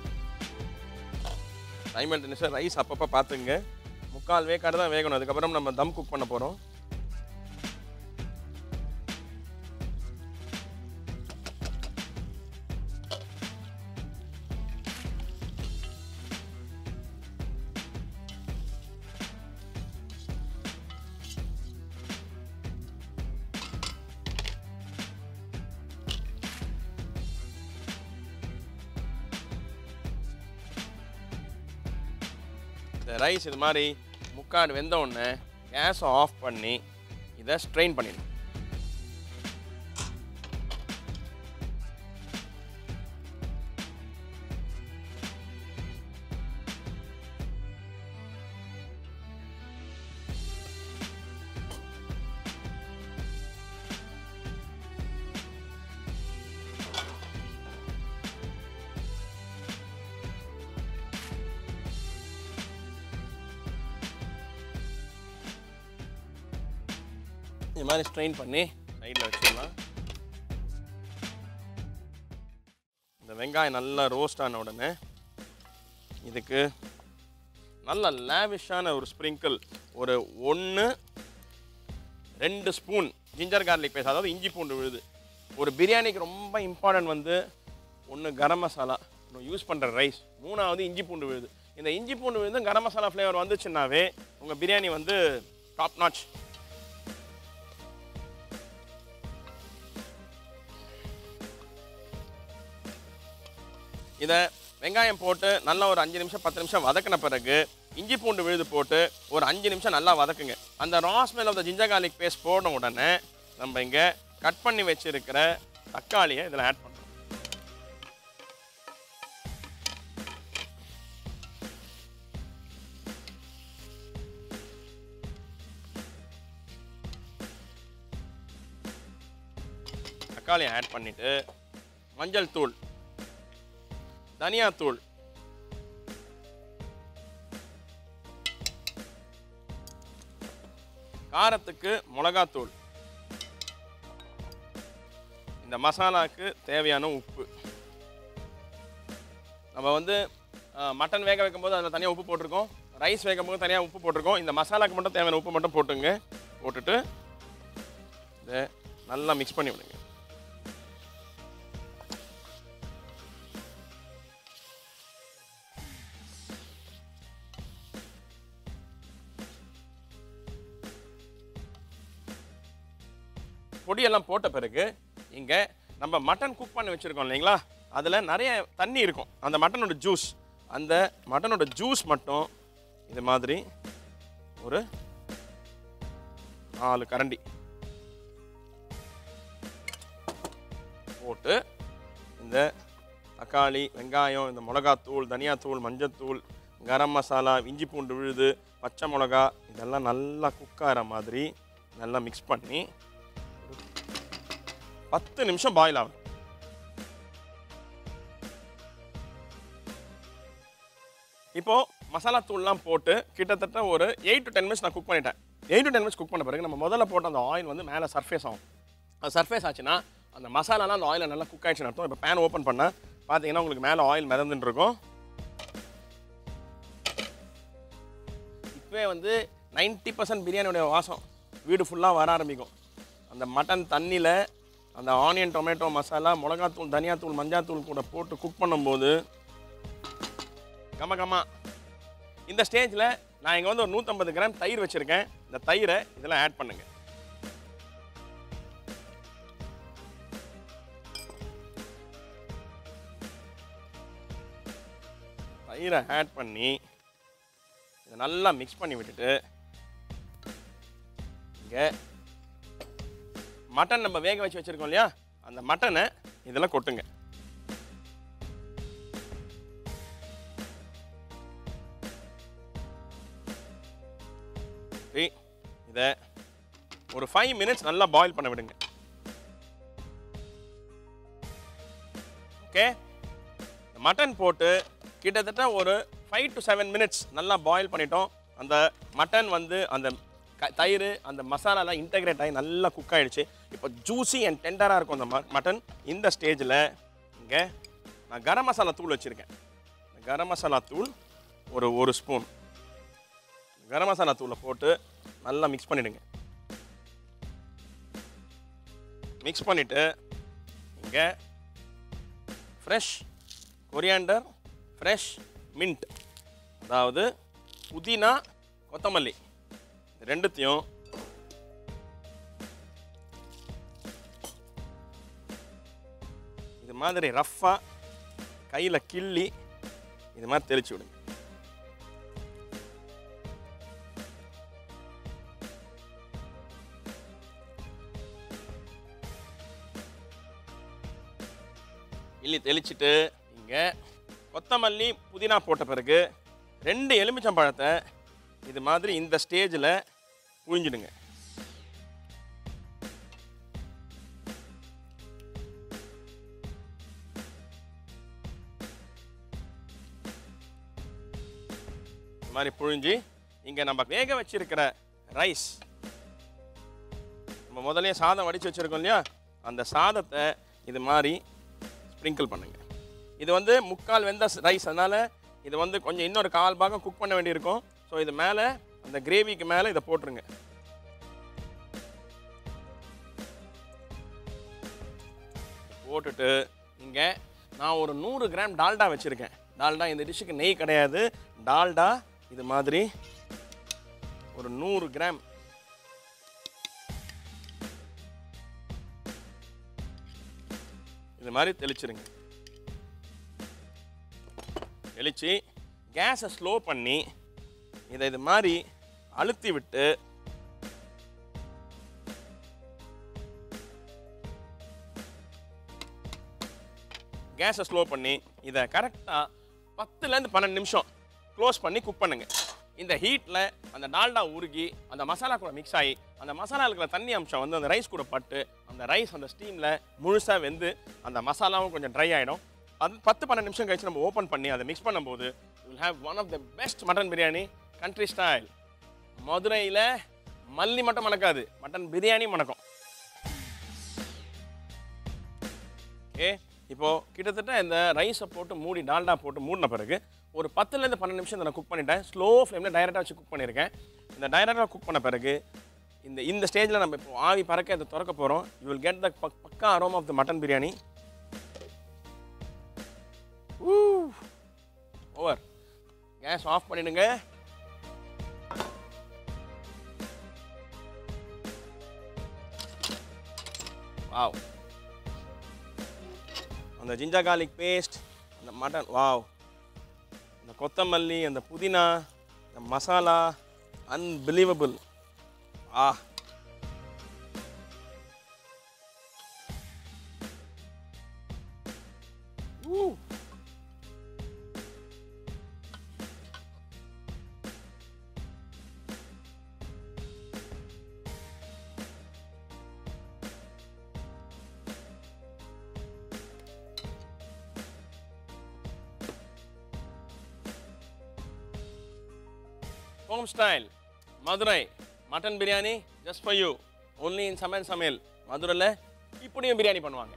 சைமல்டேனியஸாக ரைஸ் அப்பப்போ பார்த்துங்க முக்கால் வேக்காடு தான் வேகணும் அதுக்கப்புறம் நம்ம தம் குக் பண்ண போகிறோம் இந்த ரைஸ் இது மாதிரி முக்காடு வெந்த உடனே கேஸை ஆஃப் பண்ணி இதை ஸ்ட்ரெயின் பண்ணிடணும் இது மாதிரி ஸ்ட்ரெயின் பண்ணி சைடில் வச்சிடலாம் இந்த வெங்காயம் நல்லா ரோஸ்ட் ஆன உடனே இதுக்கு நல்ல லேவிஷான ஒரு ஸ்ப்ரிங்கிள் ஒரு ஒன்று ரெண்டு ஸ்பூன் ஜிஞ்சர் கார்லிக் பேஸ்ட் அதாவது இஞ்சி பூண்டு விழுது ஒரு பிரியாணிக்கு ரொம்ப இம்பார்ட்டன்ட் வந்து ஒன்று கரம் மசாலா ஒன்று யூஸ் பண்ணுற ரைஸ் மூணாவது இஞ்சி பூண்டு விழுது இந்த இஞ்சி பூண்டு விழுது கரம் மசாலா ஃப்ளேவர் வந்துச்சுன்னாவே உங்கள் பிரியாணி வந்து டாப் நாச் இதை வெங்காயம் போட்டு நல்லா ஒரு அஞ்சு நிமிஷம் பத்து நிமிஷம் வதக்கின பிறகு இஞ்சி பூண்டு விழுது போட்டு ஒரு அஞ்சு நிமிஷம் நல்லா வதக்குங்க அந்த raw smell of the ginger garlic paste போன உடனே நம்ம இங்கே கட் பண்ணி வச்சிருக்கிற தக்காளியை இதில் ஆட் பண்ணுறோம் தக்காளியை ஆட் பண்ணிட்டு மஞ்சள் தூள் தனியாத்தூள் காரத்துக்கு மிளகாத்தூள் இந்த மசாலாக்கு தேவையான உப்பு நம்ம வந்து அஹ், மட்டன் வேக வைக்கும்போது அதில் தனியாக உப்பு போட்டிருக்கோம் ரைஸ் வேகும் போது தனியாக உப்பு போட்டிருக்கோம் இந்த மசாலாக்கு மட்டும் தேவையான உப்பு மட்டும் போட்டுங்க போட்டுட்டு இதை நல்லா மிக்ஸ் பண்ணி விடுங்க பொடியெல்லாம் போட்ட பிறகு இங்கே நம்ம மட்டன் குக் பண்ணி வச்சுருக்கோம் இல்லைங்களா அதில் நிறைய தண்ணி இருக்கும் அந்த மட்டனோட ஜூஸ் அந்த மட்டனோட ஜூஸ் மட்டும் இது மாதிரி ஒரு நாலு கரண்டி போட்டு இந்த தக்காளி வெங்காயம் இந்த மிளகாத்தூள் தனியாத்தூள் மஞ்சத்தூள் கரம் மசாலா இஞ்சி பூண்டு விழுது பச்சை மிளகா இதெல்லாம் நல்லா குக் ஆகிற மாதிரி நல்லா மிக்ஸ் பண்ணி பத்து நிமிஷம் பாயில் ஆகும் இப்போ மசாலா தூள்லாம் போட்டு கிட்டத்தட்ட ஒரு எயிட் டு டென் மினிட்ஸ் நான் குக் பண்ணிட்டேன் eight to ten minutes cook பண்ண பிறகு நம்ம முதல்ல போட்ட அந்த ஆயில் வந்து மேலே சர்ஃபேஸ் ஆகும் அது சர்ஃபேஸ் ஆச்சுன்னா அந்த மசாலாலாம் அந்த ஆயிலில் நல்லா குக் ஆயிடுச்சுன்னு அர்த்தம் இப்போ பேன் ஓப்பன் பண்ணால் பார்த்தீங்கன்னா உங்களுக்கு மேலே ஆயில் மிதந்துட்டு இருக்கும் இப்போவே வந்து 90% பர்சன்ட் பிரியாணியோட வாசம் வீடு ஃபுல்லாக வர ஆரம்பிக்கும் அந்த மட்டன் தண்ணியில் அந்த ஆனியன் டொமேட்டோ மசாலா மிளகாத்தூள் தனியாத்தூள் மஞ்சாத்தூள் கூட போட்டு குக் பண்ணும்போது கம கமா இந்த ஸ்டேஜில் நான் இங்கே வந்து ஒரு நூற்றம்பது கிராம் தயிர் வச்சுருக்கேன் இந்த தயிரை இதில் ஆட் பண்ணுங்க தயிரை ஆட் பண்ணி இதை நல்லா மிக்ஸ் பண்ணி விட்டுட்டு இங்கே மட்டன் நம்ம வேக வச்சு வச்சுருக்கோம் இல்லையா அந்த மட்டனை இதில் கொட்டுங்க சரி இதை ஒரு ஃபைவ் மினிட்ஸ் நல்லா பாயில் பண்ண விடுங்க ஓகே மட்டன் போட்டு கிட்டத்தட்ட ஒரு ஃபைவ் டு செவன் மினிட்ஸ் நல்லா பாயில் பண்ணிட்டோம் அந்த மட்டன் வந்து அந்த க- தயிர் அந்த மசாலாலாம் இன்டகிரேட் ஆகி நல்லா குக் ஆயிடுச்சு இப்போ ஜூஸி அண்ட் டெண்டராக இருக்கும் அந்த மட்டன் இந்த ஸ்டேஜில் இங்கே நான் கரம் மசாலா தூள் வச்சுருக்கேன் கரம் மசாலா தூள் ஒரு ஒரு ஸ்பூன் கரம் மசாலா தூளை போட்டு நல்லா மிக்ஸ் பண்ணிடுங்க மிக்ஸ் பண்ணிவிட்டு இங்கே ஃப்ரெஷ் கொரியாண்டர் ஃப்ரெஷ் மின்ட் அதாவது புதினா கொத்தமல்லி இது ரெண்டுத்தையும் இது மாதிரி ரஃப்பாக கையில் கிள்ளி இது மாதிரி தெளிச்சு விடுங்க கிள்ளி தெளிச்சிட்டு இங்கே கொத்தமல்லி புதினா போட்ட பிறகு ரெண்டு எலுமிச்சம்பழத்தை இது மாதிரி இந்த ஸ்டேஜில் புழிஞ்சிடுங்க இந்த மாதிரி புழிஞ்சு இங்கே நம்ம வேக வச்சிருக்கிற ரைஸ் நம்ம முதல்லயே சாதம் வடித்து வச்சுருக்கோம் இல்லையா அந்த சாதத்தை இது மாதிரி ஸ்ப்ரிங்கிள் பண்ணுங்க இது வந்து முக்கால் வெந்த ரைஸ் அதனால் இது வந்து கொஞ்சம் இன்னொரு கால் பாகம் குக் பண்ண வேண்டியிருக்கும் ஸோ இது மேலே அந்த கிரேவிக்கு மேலே இதை போட்டுருங்க போட்டுட்டு இங்கே நான் ஒரு நூறு கிராம் டால்டா வச்சுருக்கேன் டால்டா இந்த டிஷ்ஷுக்கு நெய் கிடையாது டால்டா இது மாதிரி ஒரு நூறு கிராம் இது மாதிரி தெளிச்சிருங்க தெளித்து கேஸை ஸ்லோ பண்ணி இதை இது மாதிரி அழுத்தி விட்டு கேஸை ஸ்லோ பண்ணி இதை கரெக்டாக பத்துலேருந்து பன்னெண்டு நிமிஷம் க்ளோஸ் பண்ணி குக் பண்ணுங்க இந்த ஹீட்டில் அந்த டால்டா உருகி அந்த மசாலா கூட மிக்ஸ் ஆகி அந்த மசாலா இருக்கிற தண்ணி அம்சம் வந்து அந்த ரைஸ் கூட பட்டு அந்த ரைஸ் அந்த ஸ்டீமில் முழுசாக வெந்து அந்த மசாலாவும் கொஞ்சம் ட்ரை ஆகிடும் அது பத்து பன்னெண்டு நிமிஷம் கழிச்சு நம்ம ஓப்பன் பண்ணி அதை மிக்ஸ் பண்ணும்போது will have one of the best mutton biryani country style மதுரையில் மல்லி மட்டும் மணக்காது மட்டன் பிரியாணி மணக்கும் ஓகே இப்போது கிட்டத்தட்ட இந்த ரைஸை போட்டு மூடி டால்டா போட்டு மூடின பிறகு ஒரு பத்துலேருந்து பன்னெண்டு நிமிஷம் இதை நான் குக் பண்ணிட்டேன் ஸ்லோ ஃப்ளேமில் டைரெக்டாக வச்சு குக் பண்ணியிருக்கேன் இந்த டைரெக்டாக குக் பண்ண பிறகு இந்த இந்த ஸ்டேஜில் நம்ம இப்போ ஆவி பறக்க இதை திறக்க போகிறோம் you will get the pakka aroma of the mutton biryani over gas off பண்ணிடுங்க வாவ் அந்த ஜிஞ்சர் garlic பேஸ்ட் அந்த மட்டன் வாவ் அந்த கொத்தமல்லி அந்த புதினா அந்த masala unbelievable ah Woo. Home style Madurai mutton biryani just for you only in சமையல் சமையல் மதுரையில் இப்படியும் பிரியாணி பண்ணுவாங்க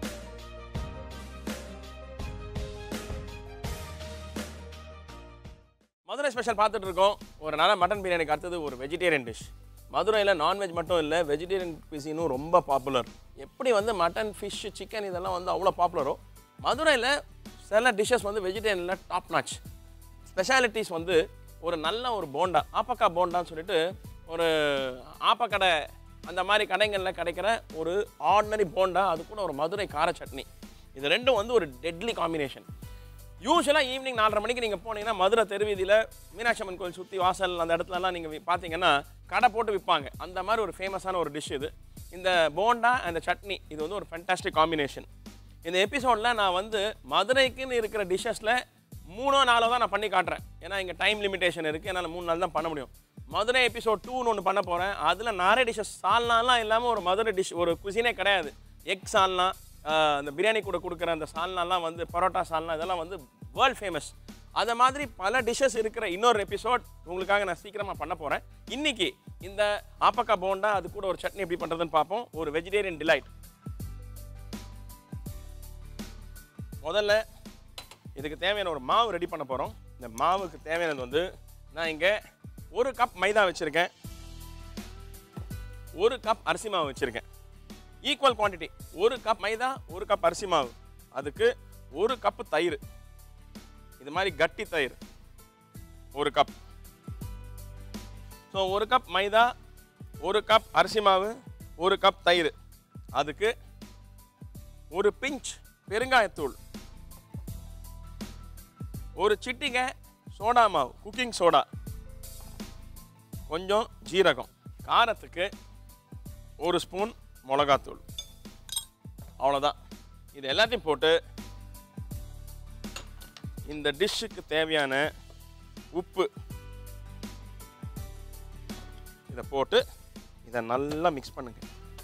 மதுரை ஸ்பெஷல் பார்த்துட்டு இருக்கோம் ஒரு நல்ல மட்டன் பிரியாணிக்கு அடுத்தது ஒரு வெஜிடேரியன் டிஷ் மதுரையில் நான்வெஜ் மட்டும் இல்லை வெஜிடேரியன் குசினும் ரொம்ப பாப்புலர் எப்படி வந்து மட்டன் ஃபிஷ் சிக்கன் இதெல்லாம் வந்து அவ்வளோ பாப்புலரோ மதுரையில் சில டிஷ்ஷஸ் வந்து வெஜிடேரியனில் டாப் நாச் ஸ்பெஷாலிட்டிஸ் வந்து ஒரு நல்ல ஒரு போண்டா ஆப்பக்கா போண்டான்னு சொல்லிட்டு ஒரு ஆப்பக்கடை அந்த மாதிரி கடைகளில் கிடைக்கிற ஒரு ஆர்டினரி போண்டா அது கூட ஒரு மதுரை கார சட்னி இது ரெண்டும் வந்து ஒரு டெட்லி காம்பினேஷன் யூஸ்வலாக ஈவினிங் நாலரை மணிக்கு நீங்கள் போனீங்கன்னா மதுரை தெருவீதியில் மீனாட்சி அம்மன் கோயில் சுற்றி வாசல் அந்த இடத்துலலாம் நீங்கள் பார்த்தீங்கன்னா கடை போட்டு விற்பாங்க அந்த மாதிரி ஒரு ஃபேமஸான ஒரு டிஷ் இது இந்த போண்டா அந்த சட்னி இது வந்து ஒரு ஃபென்டாஸ்டிக் காம்பினேஷன் இந்த எபிசோடில் நான் வந்து மதுரைக்குன்னு இருக்கிற டிஷ்ஷஸில் மூணோ நாலோ தான் நான் பண்ணி காட்டுறேன் ஏன்னா இங்கே டைம் லிமிடேஷன் இருக்குது என்னால் மூணு நாள் தான் பண்ண முடியும் மதுரை எபிசோட் டூன்னு ஒன்று பண்ண போகிறேன் அதில் நிறைய டிஷ்ஷஸ் சால்னாலாம் இல்லாமல் ஒரு மதுரை டிஷ் ஒரு குசினே கிடையாது எக் சால்னா ஆஹ், அந்த பிரியாணி கூட கொடுக்குற அந்த சால்னாலாம் வந்து பரோட்டா சால்னா இதெல்லாம் வந்து வேர்ல்ட் ஃபேமஸ் அந்த மாதிரி பல டிஷ்ஷஸ் இருக்கிற இன்னொரு எபிசோட் உங்களுக்காக நான் சீக்கிரமாக பண்ண போகிறேன் இன்னைக்கு இந்த ஆப்பக்கா போண்டா அது கூட ஒரு சட்னி எப்படி பண்ணுறதுன்னு பார்ப்போம் ஒரு வெஜிடேரியன் டிலைட் முதல்ல இதுக்கு தேவையான ஒரு மாவு ரெடி பண்ண போகிறோம் இந்த மாவுக்கு தேவையானது வந்து நான் இங்கே ஒரு கப் மைதா வச்சுருக்கேன் ஒரு கப் அரிசி மாவு வச்சுருக்கேன் ஈக்குவல் குவாண்டிட்டி ஒரு கப் மைதா ஒரு கப் அரிசி மாவு அதுக்கு ஒரு கப்பு தயிர் இது மாதிரி கட்டி தயிர் ஒரு கப் ஸோ ஒரு கப் மைதா ஒரு கப் அரிசி மாவு ஒரு கப் தயிர் அதுக்கு ஒரு பிஞ்ச் பெருங்காயத்தூள் ஒரு சிட்டிகை சோடா மாவு குக்கிங் சோடா கொஞ்சம் ஜீரகம் காரத்துக்கு ஒரு ஸ்பூன் மிளகாத்தூள் அவ்வளோதான் இது எல்லாத்தையும் போட்டு இந்த டிஷ்ஷுக்கு தேவையான உப்பு இதை போட்டு இதை நல்லா மிக்ஸ் பண்ணுங்க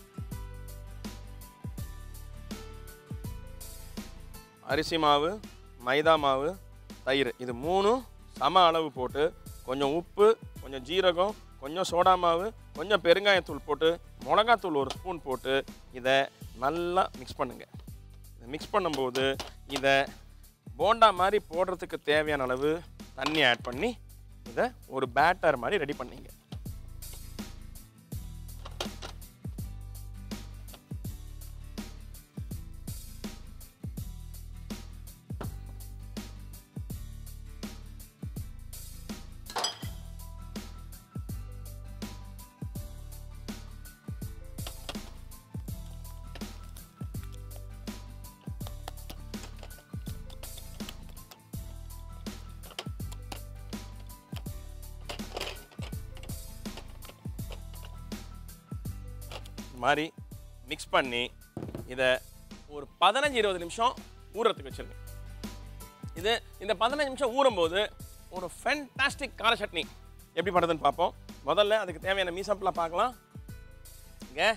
அரிசி மாவு மைதா மாவு தயிர் இது மூணும் சம அளவு போட்டு கொஞ்சம் உப்பு கொஞ்சம் ஜீரகம் கொஞ்சம் சோடா மாவு கொஞ்சம் பெருங்காயத்தூள் போட்டு மிளகாத்தூள் ஒரு ஸ்பூன் போட்டு இதை நல்லா மிக்ஸ் பண்ணுங்க இதை மிக்ஸ் பண்ணும்போது இதை போண்டா மாதிரி போடுறதுக்கு தேவையான அளவு தண்ணி ஆட் பண்ணி இதை ஒரு பேட்டர் மாதிரி ரெடி பண்ணீங்க இந்த மாதிரி மிக்ஸ் பண்ணி இதை ஒரு பதினஞ்சு இருபது நிமிஷம் ஊறத்துக்கு வச்சிருங்க இது இந்த பதினஞ்சு நிமிஷம் ஊறும்போது ஒரு ஃபென்டாஸ்டிக் கார சட்னி எப்படி பண்ணுறதுன்னு பார்ப்போம் முதல்ல அதுக்கு தேவையான மீசப்லாம் பார்க்கலாம் இங்கே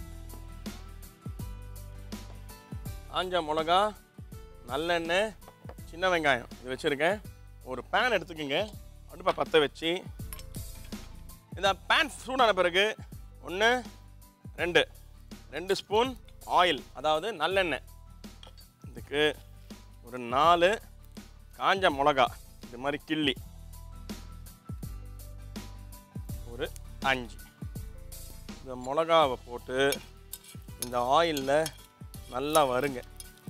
ஆஞ்ச மிளகா நல்லெண்ணெய் சின்ன வெங்காயம் இது வச்சுருக்கேன் ஒரு பேன் எடுத்துக்கோங்க அடுப்பை பற்ற வச்சு இந்த பேன் சூடான பிறகு ஒன்று ரெண்டு ரெண்டு ஸ்பூன் ஆயில் அதாவது நல்லெண்ணெய் இதுக்கு ஒரு நாலு காஞ்ச மிளகா இது மாதிரி கிள்ளி ஒரு அஞ்சு இந்த மிளகாவை போட்டு இந்த ஆயிலில் நல்லா வருங்க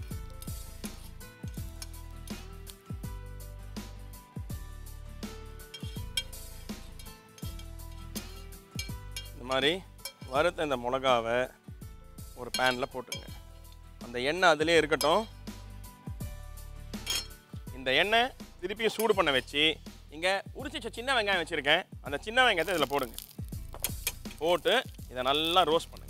இந்த மாதிரி வறுத்த இந்த மிளகாவை ஒரு பேனில் போட்டுங்க அந்த எண்ணெய் அதிலே இருக்கட்டும் இந்த எண்ணெய் திருப்பியும் சூடு பண்ண வச்சு இங்கே உரிச்சு வச்ச சின்ன வெங்காயம் வச்சுருக்கேன் அந்த சின்ன வெங்காயத்தை இதில் போடுங்க போட்டு இதை நல்லா ரோஸ்ட் பண்ணுங்க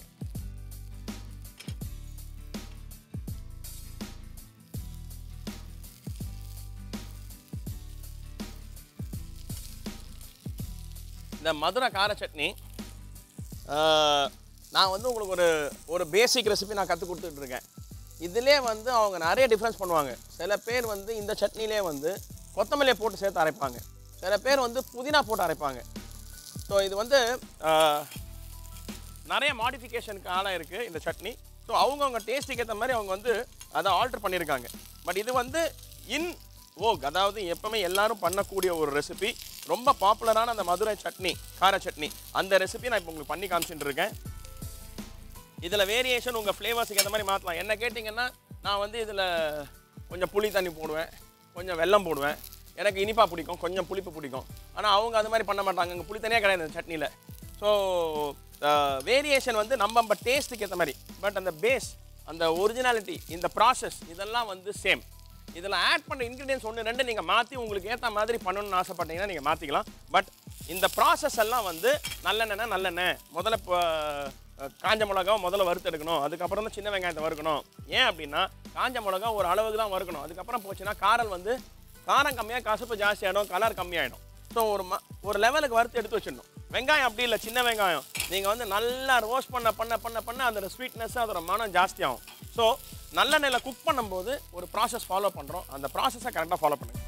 இந்த மதுரை கார சட்னி ஆஹ், நான் வந்து உங்களுக்கு ஒரு ஒரு பேசிக் ரெசிபி நான் கற்றுக் கொடுத்துட்டு இருக்கேன் இதிலே வந்து அவங்க நிறைய டிஃப்ரென்ஸ் பண்ணுவாங்க சில பேர் வந்து இந்த சட்னிலே வந்து கொத்தமல்லியை போட்டு சேர்த்து அரைப்பாங்க சில பேர் வந்து புதினா போட்டு அரைப்பாங்க ஸோ இது வந்து ஆஹ், நிறைய மாடிஃபிகேஷனுக்கு ஆளாக இருக்குது இந்த சட்னி ஸோ அவங்கவுங்க டேஸ்ட்டுக்கு ஏற்ற மாதிரி அவங்க வந்து அதை ஆல்டர் பண்ணியிருக்காங்க பட் இது வந்து இன் ஓக் அதாவது எப்பவுமே எல்லாரும் பண்ணக்கூடிய ஒரு ரெசிபி ரொம்ப பாப்புலரான அந்த மதுரை சட்னி கார சட்னி அந்த ரெசிபி நான் இப்போ உங்களுக்கு பண்ணி காமிச்சிட்டு இருக்கேன் இதில் வேரியேஷன் உங்கள் ஃப்ளேவர்ஸுக்கு ஏற்ற மாதிரி மாற்றலாம் என்ன கேட்டிங்கன்னா நான் வந்து இதில் கொஞ்சம் புளி தண்ணி போடுவேன் கொஞ்சம் வெல்லம் போடுவேன் எனக்கு இனிப்பா பிடிக்கும் கொஞ்சம் புளிப்பு பிடிக்கும் ஆனால் அவங்க அது மாதிரி பண்ண மாட்டாங்க இங்கே புளி தனியாக கிடையாது இந்த சட்னியில் ஸோ வேரியேஷன் வந்து நம்ம நம்ம டேஸ்ட்டுக்கு ஏற்ற மாதிரி பட் அந்த பேஸ் அந்த ஒரிஜினாலிட்டி இந்த ப்ராசஸ் இதெல்லாம் வந்து சேம் இதில் ஆட் பண்ண இன்க்ரீடியன்ஸ் ஒன்று ரெண்டு நீங்கள் மாற்றி உங்களுக்கு ஏற்ற மாதிரி பண்ணணும்னு ஆசைப்பட்டீங்கன்னா நீங்கள் மாற்றிக்கலாம் பட் இந்த ப்ராசஸ் எல்லாம் வந்து நல்லெண்ணெய்னா நல்லெண்ணெய் முதல்ல இப்போ அஹ், காஞ்ச மிளகாவை முதல்ல வறுத்தெடுக்கணும் அதுக்கப்புறம் தான் சின்ன வெங்காயத்தை வறுக்கணும் ஏன் அப்படின்னா காஞ்ச மிளகா ஒரு அளவுக்கு தான் வறுக்கணும் அதுக்கப்புறம் போச்சுன்னா காரல் வந்து காரம் கம்மியாக கசப்பு ஜாஸ்தி ஆகிடும் கலர் கம்மியாயிடும் ஸோ ஒரு ம ஒரு லெவலுக்கு வறுத்து எடுத்து வச்சிடணும் வெங்காயம் அப்படி இல்லை சின்ன வெங்காயம் நீங்கள் வந்து நல்லா ரோஸ்ட் பண்ண பண்ண பண்ண பண்ண அதோட ஸ்வீட்னஸ் அதோட மனம் ஜாஸ்தியாகும் ஸோ நல்லெண்ணெயில் குக் பண்ணும்போது ஒரு ப்ராசஸ் ஃபாலோ பண்ணுறோம் அந்த ப்ராசஸை கரெக்டாக ஃபாலோ பண்ணுங்க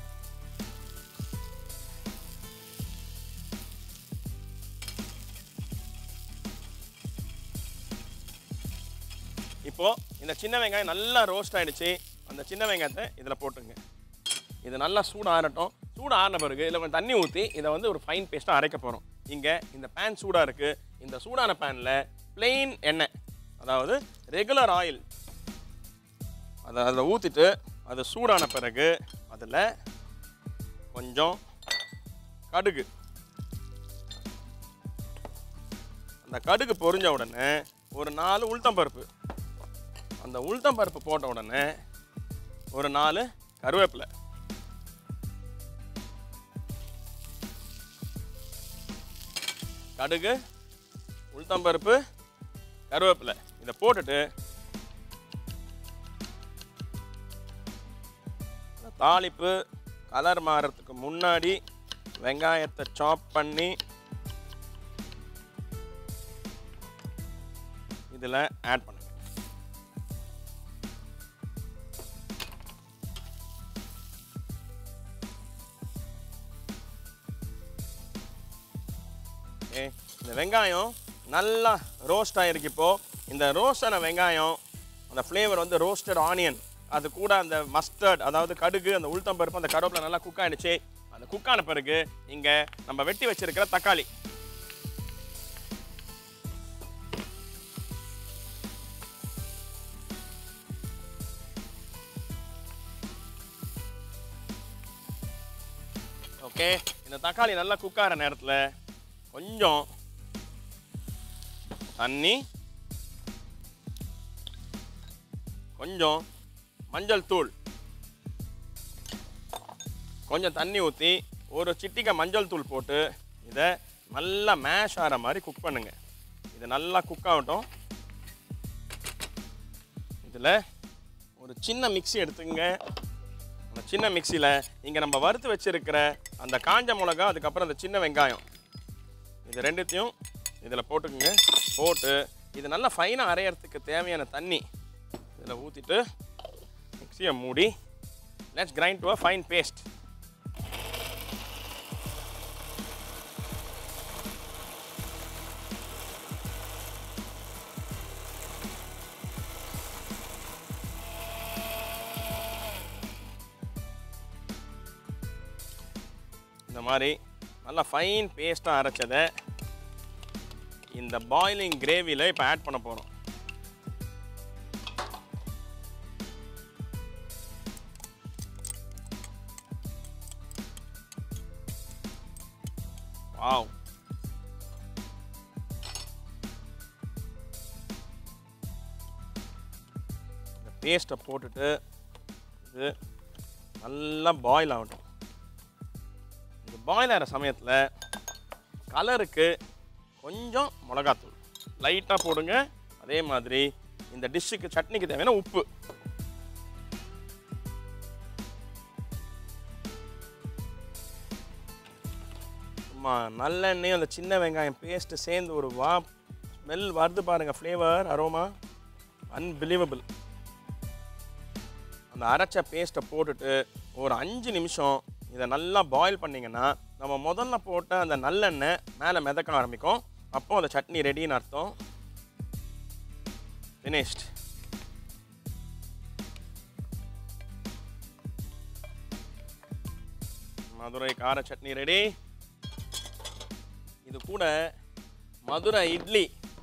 இப்போ இந்த சின்ன வெங்காயம் நல்லா ரோஸ்ட் ஆயிடுச்சு அந்த சின்ன வெங்காயத்தை இதில் போட்டுங்க இது நல்லா சூடு ஆறட்டும் சூடு ஆறின பிறகு இதில் கொஞ்சம் தண்ணி ஊற்றி இதை வந்து ஒரு ஃபைன் பேஸ்ட்டாக அரைக்க போகிறோம் இங்கே இந்த பேன் சூடாக இருக்குது இந்த சூடான பேனில் plain எண்ணெய் அதாவது ரெகுலர் ஆயில் அதை அதில் ஊற்றிட்டு அது சூடான பிறகு அதில் கொஞ்சம் கடுகு அந்த கடுகு பொரிஞ்ச உடனே ஒரு நாலு உளுத்தம்பருப்பு அந்த உளுத்தம்பருப்பு போட்ட உடனே ஒரு நாலு கருவேப்பிலை கடுகு உளுத்தம்பருப்பு கருவேப்பிலை இதை போட்டுட்டு இந்த தாளிப்பு கலர் மாறத்துக்கு முன்னாடி வெங்காயத்தை சாப் பண்ணி இதில் ஆட் பண்ணுங்க ஓகே இந்த வெங்காயம் நல்லா ரோஸ்ட் ஆகிருக்கு இப்போ இந்த ரோஸ்ட் ஆன வெங்காயம் அந்த ஃப்ளேவர் வந்து ரோஸ்டட் ஆனியன் அது கூட அந்த மஸ்டர்ட் அதாவது கடுகு அந்த உளுத்தம் பருப்பு அந்த கருவேப்பிலை நல்லா குக் ஆயிடுச்சு அந்த குக் ஆன பிறகு இங்கே நம்ம வெட்டி வச்சிருக்கிற தக்காளி ஓகே இந்த தக்காளி நல்லா குக் ஆகிற நேரத்தில் கொஞ்சம் தண்ணி கொஞ்சம் மஞ்சள் தூள் கொஞ்சம் தண்ணி ஊற்றி ஒரு சிட்டிக்கை மஞ்சள் தூள் போட்டு இதை நல்லா மேஷ் ஆகிற மாதிரி குக் பண்ணுங்க இது நல்லா குக் ஆகட்டும் இதில் ஒரு சின்ன மிக்ஸி எடுத்துங்க அந்த சின்ன மிக்சியில் இங்கே நம்ம வறுத்து வச்சிருக்கிற அந்த காஞ்ச மிளகா அதுக்கப்புறம் அந்த சின்ன வெங்காயம் இது ரெண்டுத்தையும் இதில் போட்டுக்குங்க போட்டு இது நல்லா ஃபைனாக அரையறதுக்கு தேவையான தண்ணி இதில் ஊற்றிட்டு மிக்சியை மூடி let's grind to a fine paste இந்த மாதிரி நல்லா ஃபைன் பேஸ்ட்டாக அரைச்சதை இந்த பாயிலிங் கிரேவியில் இப்போ ஆட் பண்ண போகிறோம் வாவ் இந்த பேஸ்ட்டை போட்டுட்டு இது நல்லா பாயில் ஆகட்டும் இது பாயில் ஆகிற சமயத்தில் கலருக்கு கொஞ்சம் மிளகாத்தூள் லைட்டாக போடுங்க அதே மாதிரி இந்த டிஷ்ஷுக்கு சட்னிக்கு தேவையான உப்பு சும்மா நல்லெண்ணெயும் அந்த சின்ன வெங்காயம் பேஸ்ட்டு சேர்ந்து ஒரு வா ஸ்மெல் வருது பாருங்கள் ஃப்ளேவர் அரோமா அன்பிலீவபிள் அந்த அரைச்ச பேஸ்ட்டை போட்டுட்டு ஒரு அஞ்சு நிமிஷம் இதை நல்லா பாயில் பண்ணிங்கன்னா நம்ம முதல்ல போட்ட அந்த நல்லெண்ணெய் மேலே மிதக்க ஆரம்பிக்கும் அப்போ அந்த சட்னி ரெடின்னு அர்த்தம் ஃபினிஷ்ட் மதுரை கார சட்னி ரெடி இது கூட மதுரை இட்லி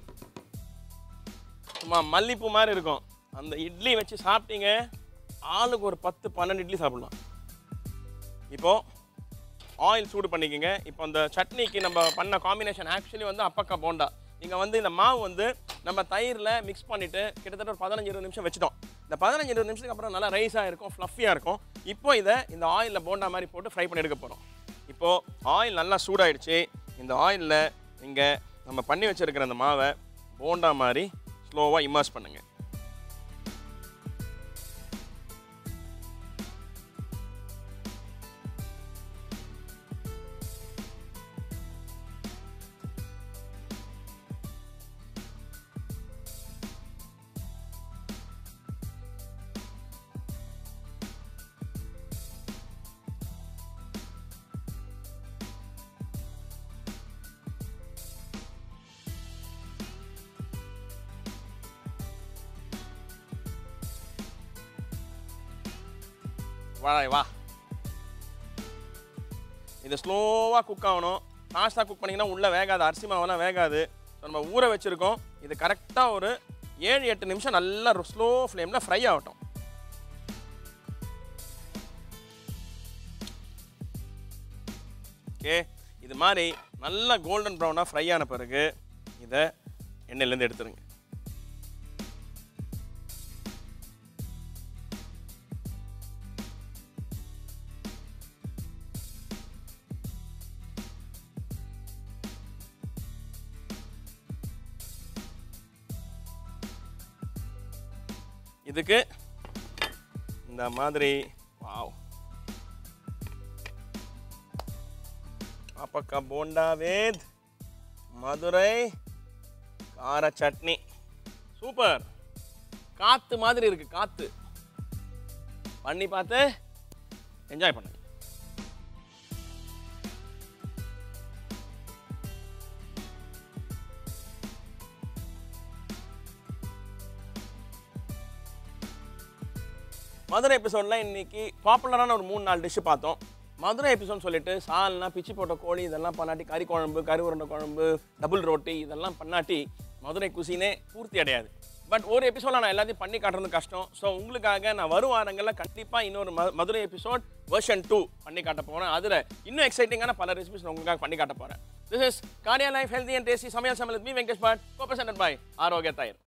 சும்மா மல்லிப்பூ மாதிரி இருக்கும் அந்த இட்லி வச்சு சாப்பிட்டீங்க ஆளுக்கு ஒரு பத்து பன்னெண்டு இட்லி சாப்பிடலாம் இப்போ ஆயில் சூடு பண்ணிக்கோங்க இப்போ அந்த சட்னிக்கு நம்ம பண்ண காம்பினேஷன் ஆக்சுவலி வந்து அப்பக்கா போண்டா நீங்கள் வந்து இந்த மாவு வந்து நம்ம தயிரில் மிக்ஸ் பண்ணிவிட்டு கிட்டத்தட்ட ஒரு பதினஞ்சு இருபது நிமிஷம் வச்சுட்டோம் இந்த பதினஞ்சு இருபது நிமிஷத்துக்கு அப்புறம் நல்லா ரைஸாக இருக்கும் ஃப்ளஃபியாக இருக்கும் இப்போ இதை இந்த ஆயிலில் போண்டா மாதிரி போட்டு ஃப்ரை பண்ணி எடுக்க போகிறோம் இப்போது ஆயில் நல்லா சூடாயிடுச்சு இந்த ஆயிலில் நீங்கள் நம்ம பண்ணி வச்சிருக்கிற அந்த மாவை போண்டா மாதிரி ஸ்லோவாக இமர்ஸ் பண்ணுங்கள் வாழை வா இது ஸ்லோவாக குக் ஆகணும் ஃபாஸ்ட்டாக குக் பண்ணிங்கன்னா உள்ளே வேகாது அரிசி மாவெல்லாம் வேகாது ஸோ நம்ம ஊற வச்சுருக்கோம் இது கரெக்டாக ஒரு ஏழு எட்டு நிமிஷம் நல்லா ஸ்லோ ஃப்ளேமில் ஃப்ரை ஆகட்டும் ஓகே இது மாதிரி நல்லா கோல்டன் ப்ரௌனாக ஃப்ரை ஆன பிறகு இதை எண்ணெயிலேருந்து எடுத்துருங்க இதுக்கு இந்த மாதிரி வாவ் பாப்பக்கா போண்டா வேத் மதுரை கார சட்னி சூப்பர் காத்து மாதிரி இருக்கு காத்து பண்ணி பார்த்து என்ஜாய் பண்ணுங்க மதுரை எபிசோடில் இன்னைக்கு பாப்புலரான ஒரு மூணு நாலு டிஷ்ஷு பார்த்தோம் மதுரை எபிசோட் சொல்லிட்டு சால்னா பிச்சி போட்ட கோழி இதெல்லாம் பண்ணாட்டி கறி குழம்பு கறி உருண்டை குழம்பு டபுள் ரோட்டி இதெல்லாம் பண்ணாட்டி மதுரை குசினே பூர்த்தி அடையாது பட் ஒரு எபிசோடில் நான் எல்லாத்தையும் பண்ணி காட்டுறது கஷ்டம் ஸோ உங்களுக்காக நான் வரும் வாரங்களில் கண்டிப்பாக இன்னொரு ம மதுரை எபிசோட் வெர்ஷன் டூ பண்ணி காட்ட போகிறேன் அதில் இன்னும் எக்ஸைட்டிங்கான பல ரெசிபிஸ் நான் உங்களுக்காக பண்ணி காட்ட போகிறேன் this is Cardia life healthy and tasty சமையல் சமையல் me Venkatesh Bhat co by Arokya தயிர்